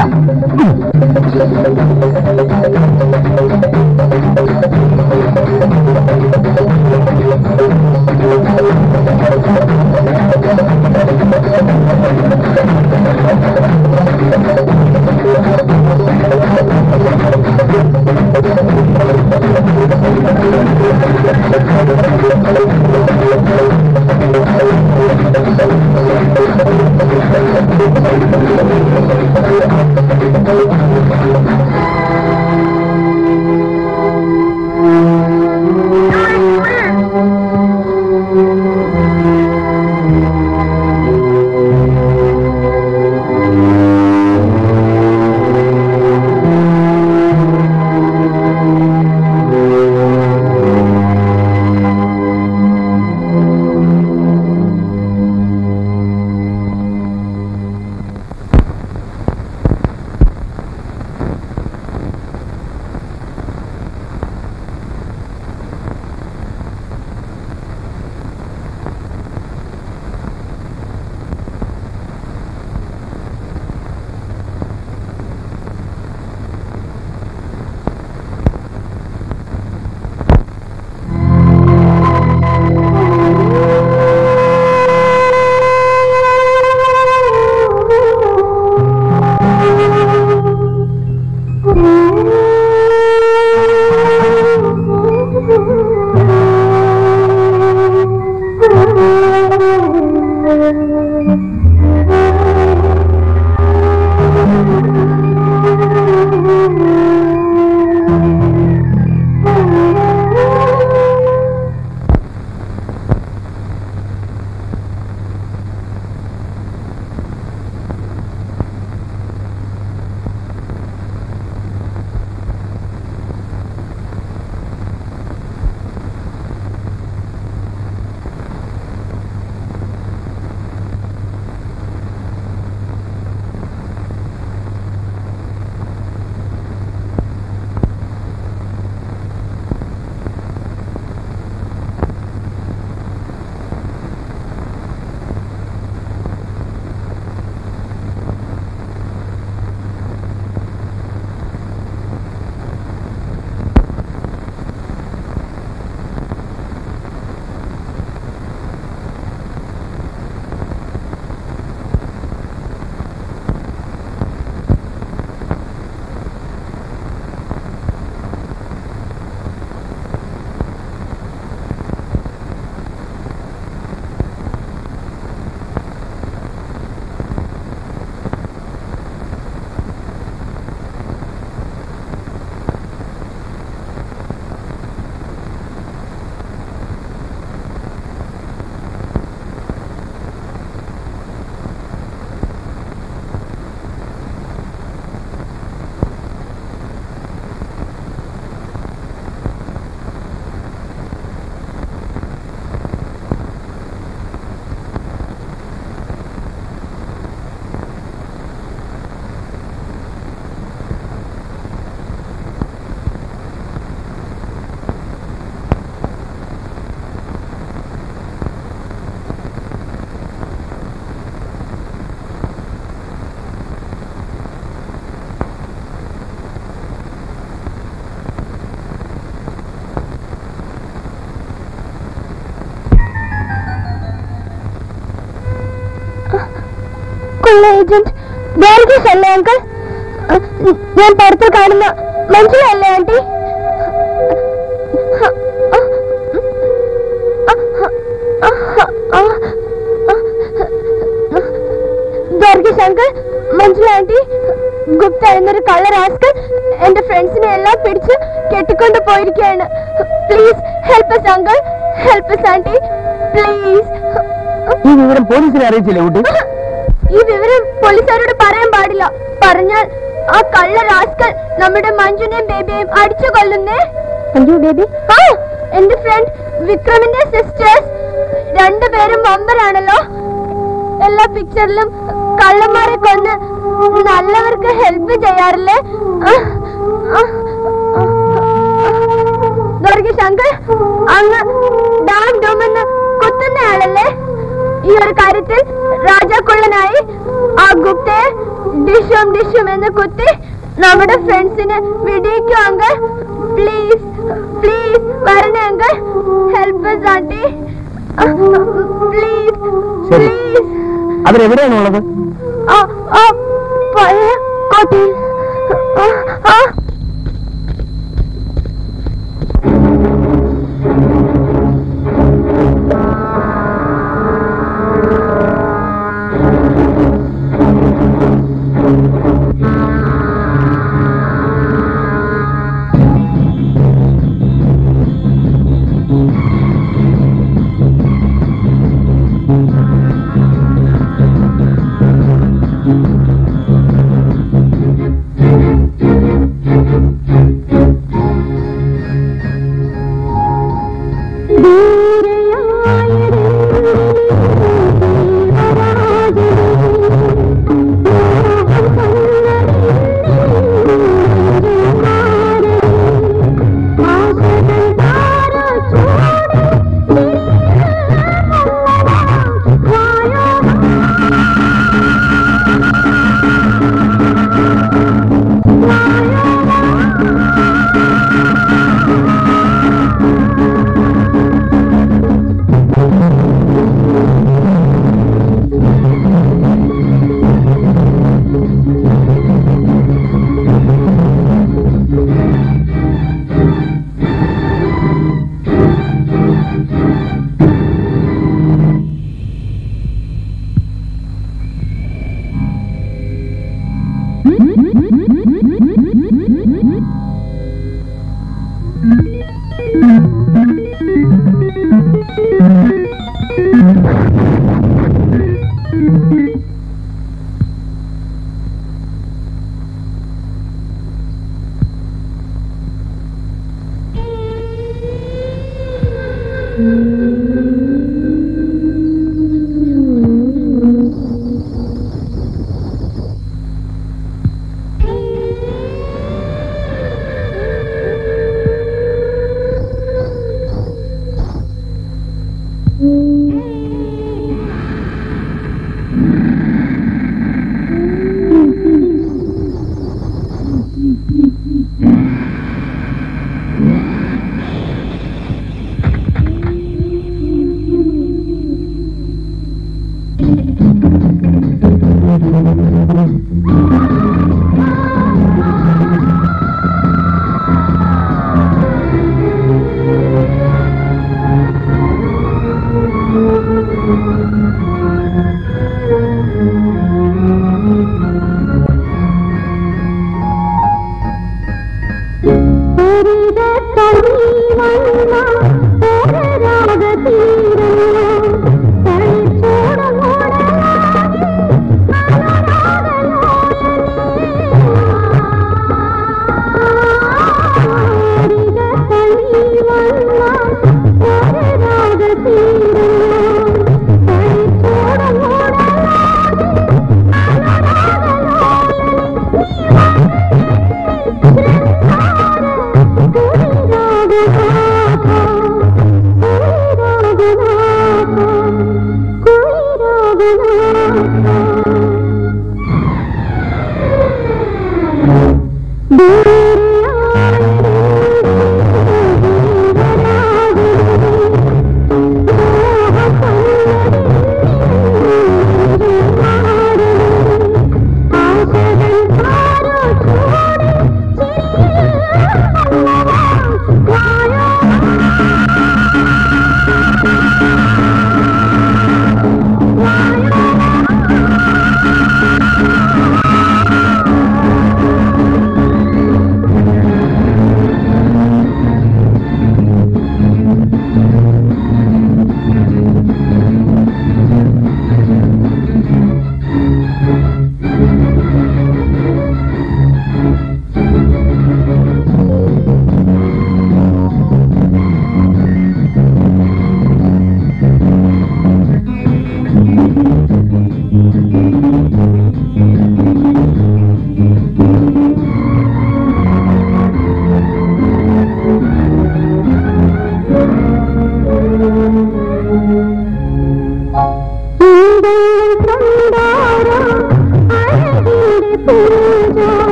S4: കൊള്ള ഏജന്റ് ഗാർഗീസ് അല്ലേ അങ്കിൾ ഞാൻ പടത്തിൽ കാണുന്ന മനസ്സിലല്ലേ ആന്റി ഗാർഗീസ് അങ്കിൾ മഞ്ജുല ആന്റി ഗുപ്ത എന്നൊരു കള്ള റാസ്കൽ എന്റെ ഫ്രണ്ട്സിനെ എല്ലാം പിടിച്ച് കെട്ടിക്കൊണ്ട് പോയിരിക്കുകയാണ് please help us uncle help us aunty please
S2: ഈ വിവരം പോലീസിനെ അറിയിച്ചില്ലേ കുട്ടി
S4: ഈ വിവരം പോലീസുകാരോട് പറയാൻ പാടില്ല പറഞ്ഞാൽ ആ കള്ള റാസ്കൽ നമ്മുടെ മഞ്ജുനെയും ബേബിയെയും അടിച്ചു കൊല്ലുന്നേ മഞ്ജു ബേബി ആ എന്റെ ഫ്രണ്ട് വിക്രമിന്റെ സിസ്റ്റേഴ്സ് രണ്ടുപേരും വമ്പരാണല്ലോ എല്ലാ പിക്ചറിലും കള്ളന്മാരെ കൊന്ന് നല്ലവർക്ക് ഹെൽപ്പ് ചെയ്യാറില്ലേ ആ, ആ, ആ, ആ. ഗോർഗി ശങ്കർ അങ്ങ് ഡാം ഡൂമെന്ന് കുത്തുന്ന ആളല്ലേ ഈ ഒരു കാര്യത്തിൽ രാജാക്കുള്ളനായി ആ ഗുപ്തയെ ഡിഷും ഡിഷും എന്ന് കുത്തി നമ്മുടെ ഫ്രണ്ട്സിനെ വിടിയിക്കും അങ്കിൾ പ്ലീസ് പ്ലീസ് വരണേ അങ്കിൾ ഹെൽപ്പ് ആന്റി പ്ലീസ്
S2: ശരി.
S4: പ്ലീസ്
S2: അതിലെവിടെയാണുള്ളത്
S4: ആ ആ പഴയ കോട്ടയിൽ ആ, ആ
S6: രാഗ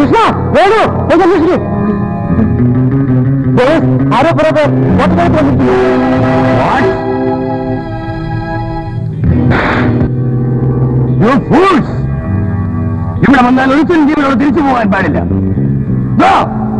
S2: കൃഷ്ണ വേണു ഒന്ന് അന്വേഷിക്കൂ ദേ, ആരോ പുറത്ത് ഓട്ടോമായിട്ട് വന്നിരിക്കുന്നു
S1: You fools! ഇവിടെ വന്നാൽ ഒരിക്കലും ജീവനോട് തിരിച്ചു പോകാൻ പാടില്ല Go!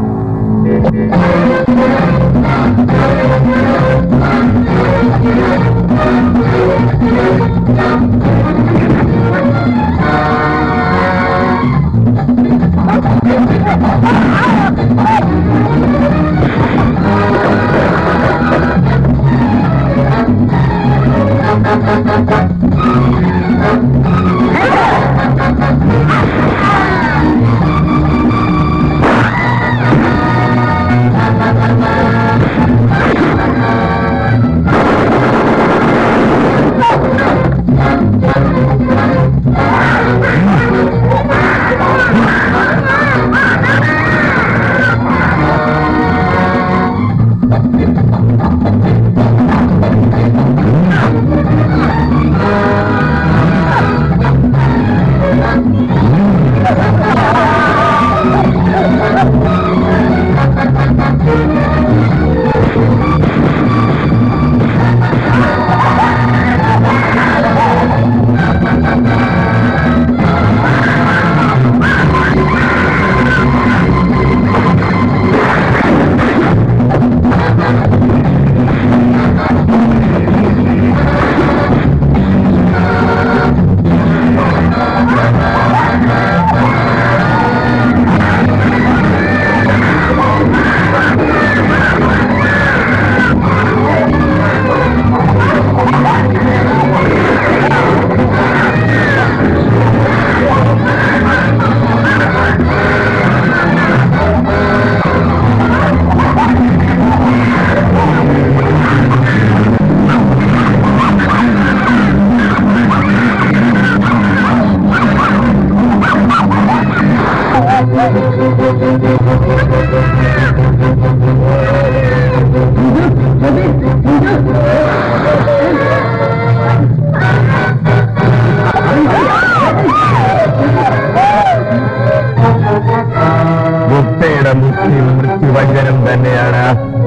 S1: ഗുപ്തയുടെ മുക്തി മൃത്യുവഞ്ചനം തന്നെയാണ്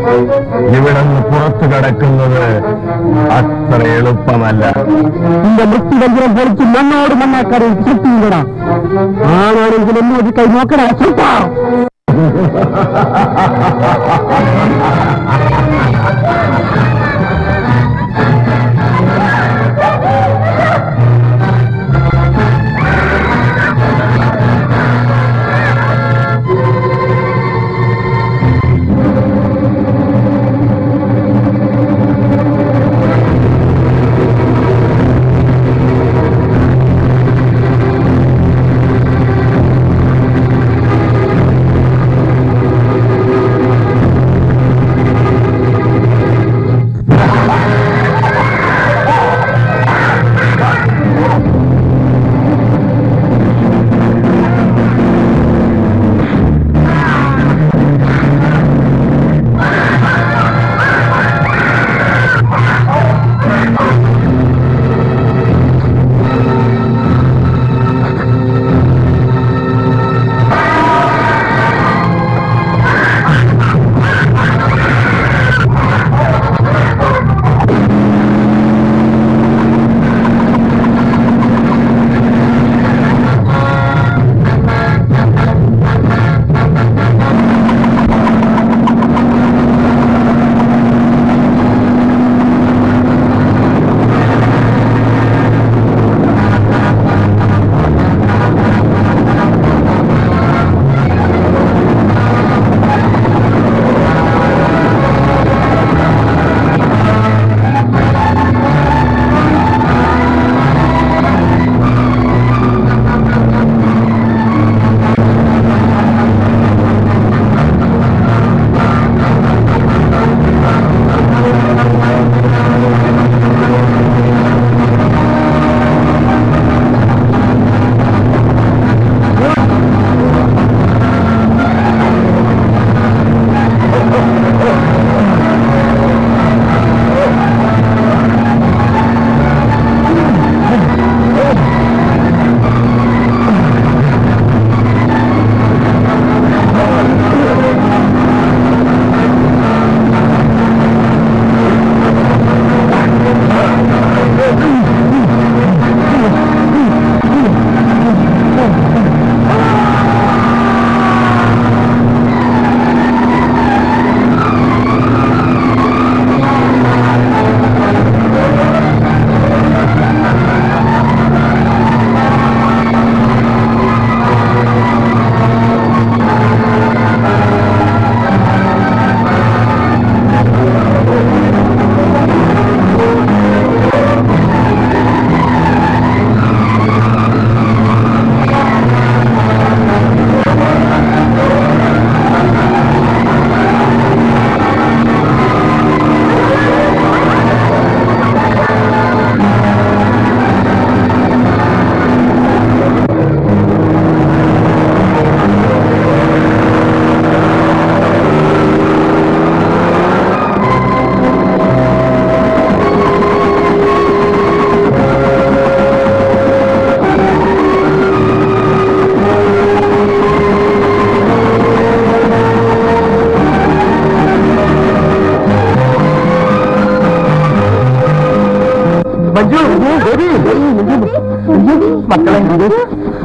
S1: ഇവിടുന്ന് പുറത്തു കടക്കുന്നത് അത്ര എളുപ്പമല്ല
S2: നിന്റെ മൃത്യുവഞ്ചനം പൊളിച്ച് മണ്ണോട് മണ്ണാക്കാരെ ശക്തിയില്ലടാ ആണാണെങ്കിൽ ഒന്നും ഒരു കൈ നോക്കടാ സൂപ്പാ
S3: ആ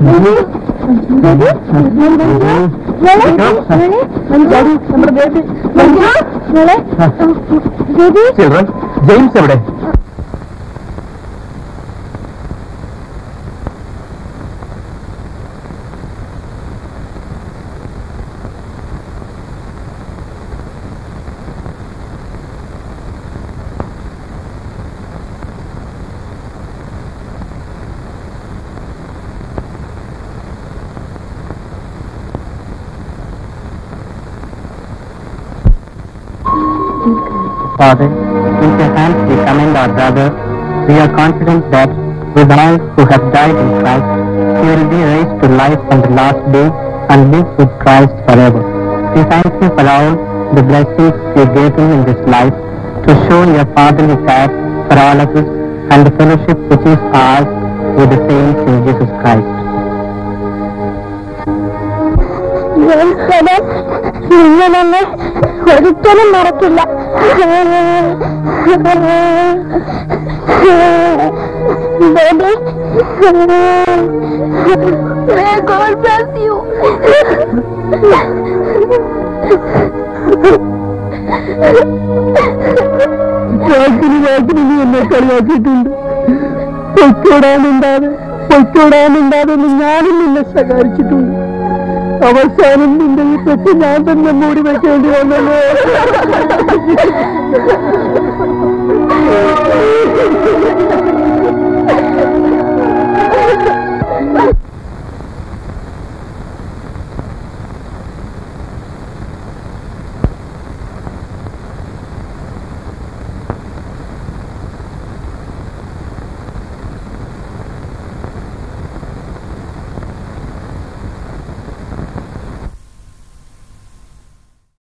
S2: നമ്മുടെ ബേബി
S1: ചിൽഡ്രൻ ജെയിംസ് എവിടെ
S5: Father, into your hands we commend our brother. We are confident that with all who have died in Christ, he will be raised to life on the last day and live with Christ forever. We thank you for all the blessings you gave him in this life to show your fatherly care for all of us and the fellowship which is ours with the saints in Jesus Christ.
S4: നിങ്ങളെന്നെ ഒരിക്കലും മറക്കില്ല baby God bless you.
S2: വാക്കിന് വാക്കിന് നീ എന്നെ കളിയാക്കിയിട്ടുണ്ട് പൊയ്ക്കൂടാനുണ്ടാതെ പൊയ്ക്കൂടാനുണ്ടാതെ ഞാനും നിന്നെ ശകാരിച്ചിട്ടുണ്ട് അവസാനം നിന്റെ ഈ പെട്ടി ഞാൻ തന്നെ മൂടി വെക്കേണ്ടി വന്നല്ലോ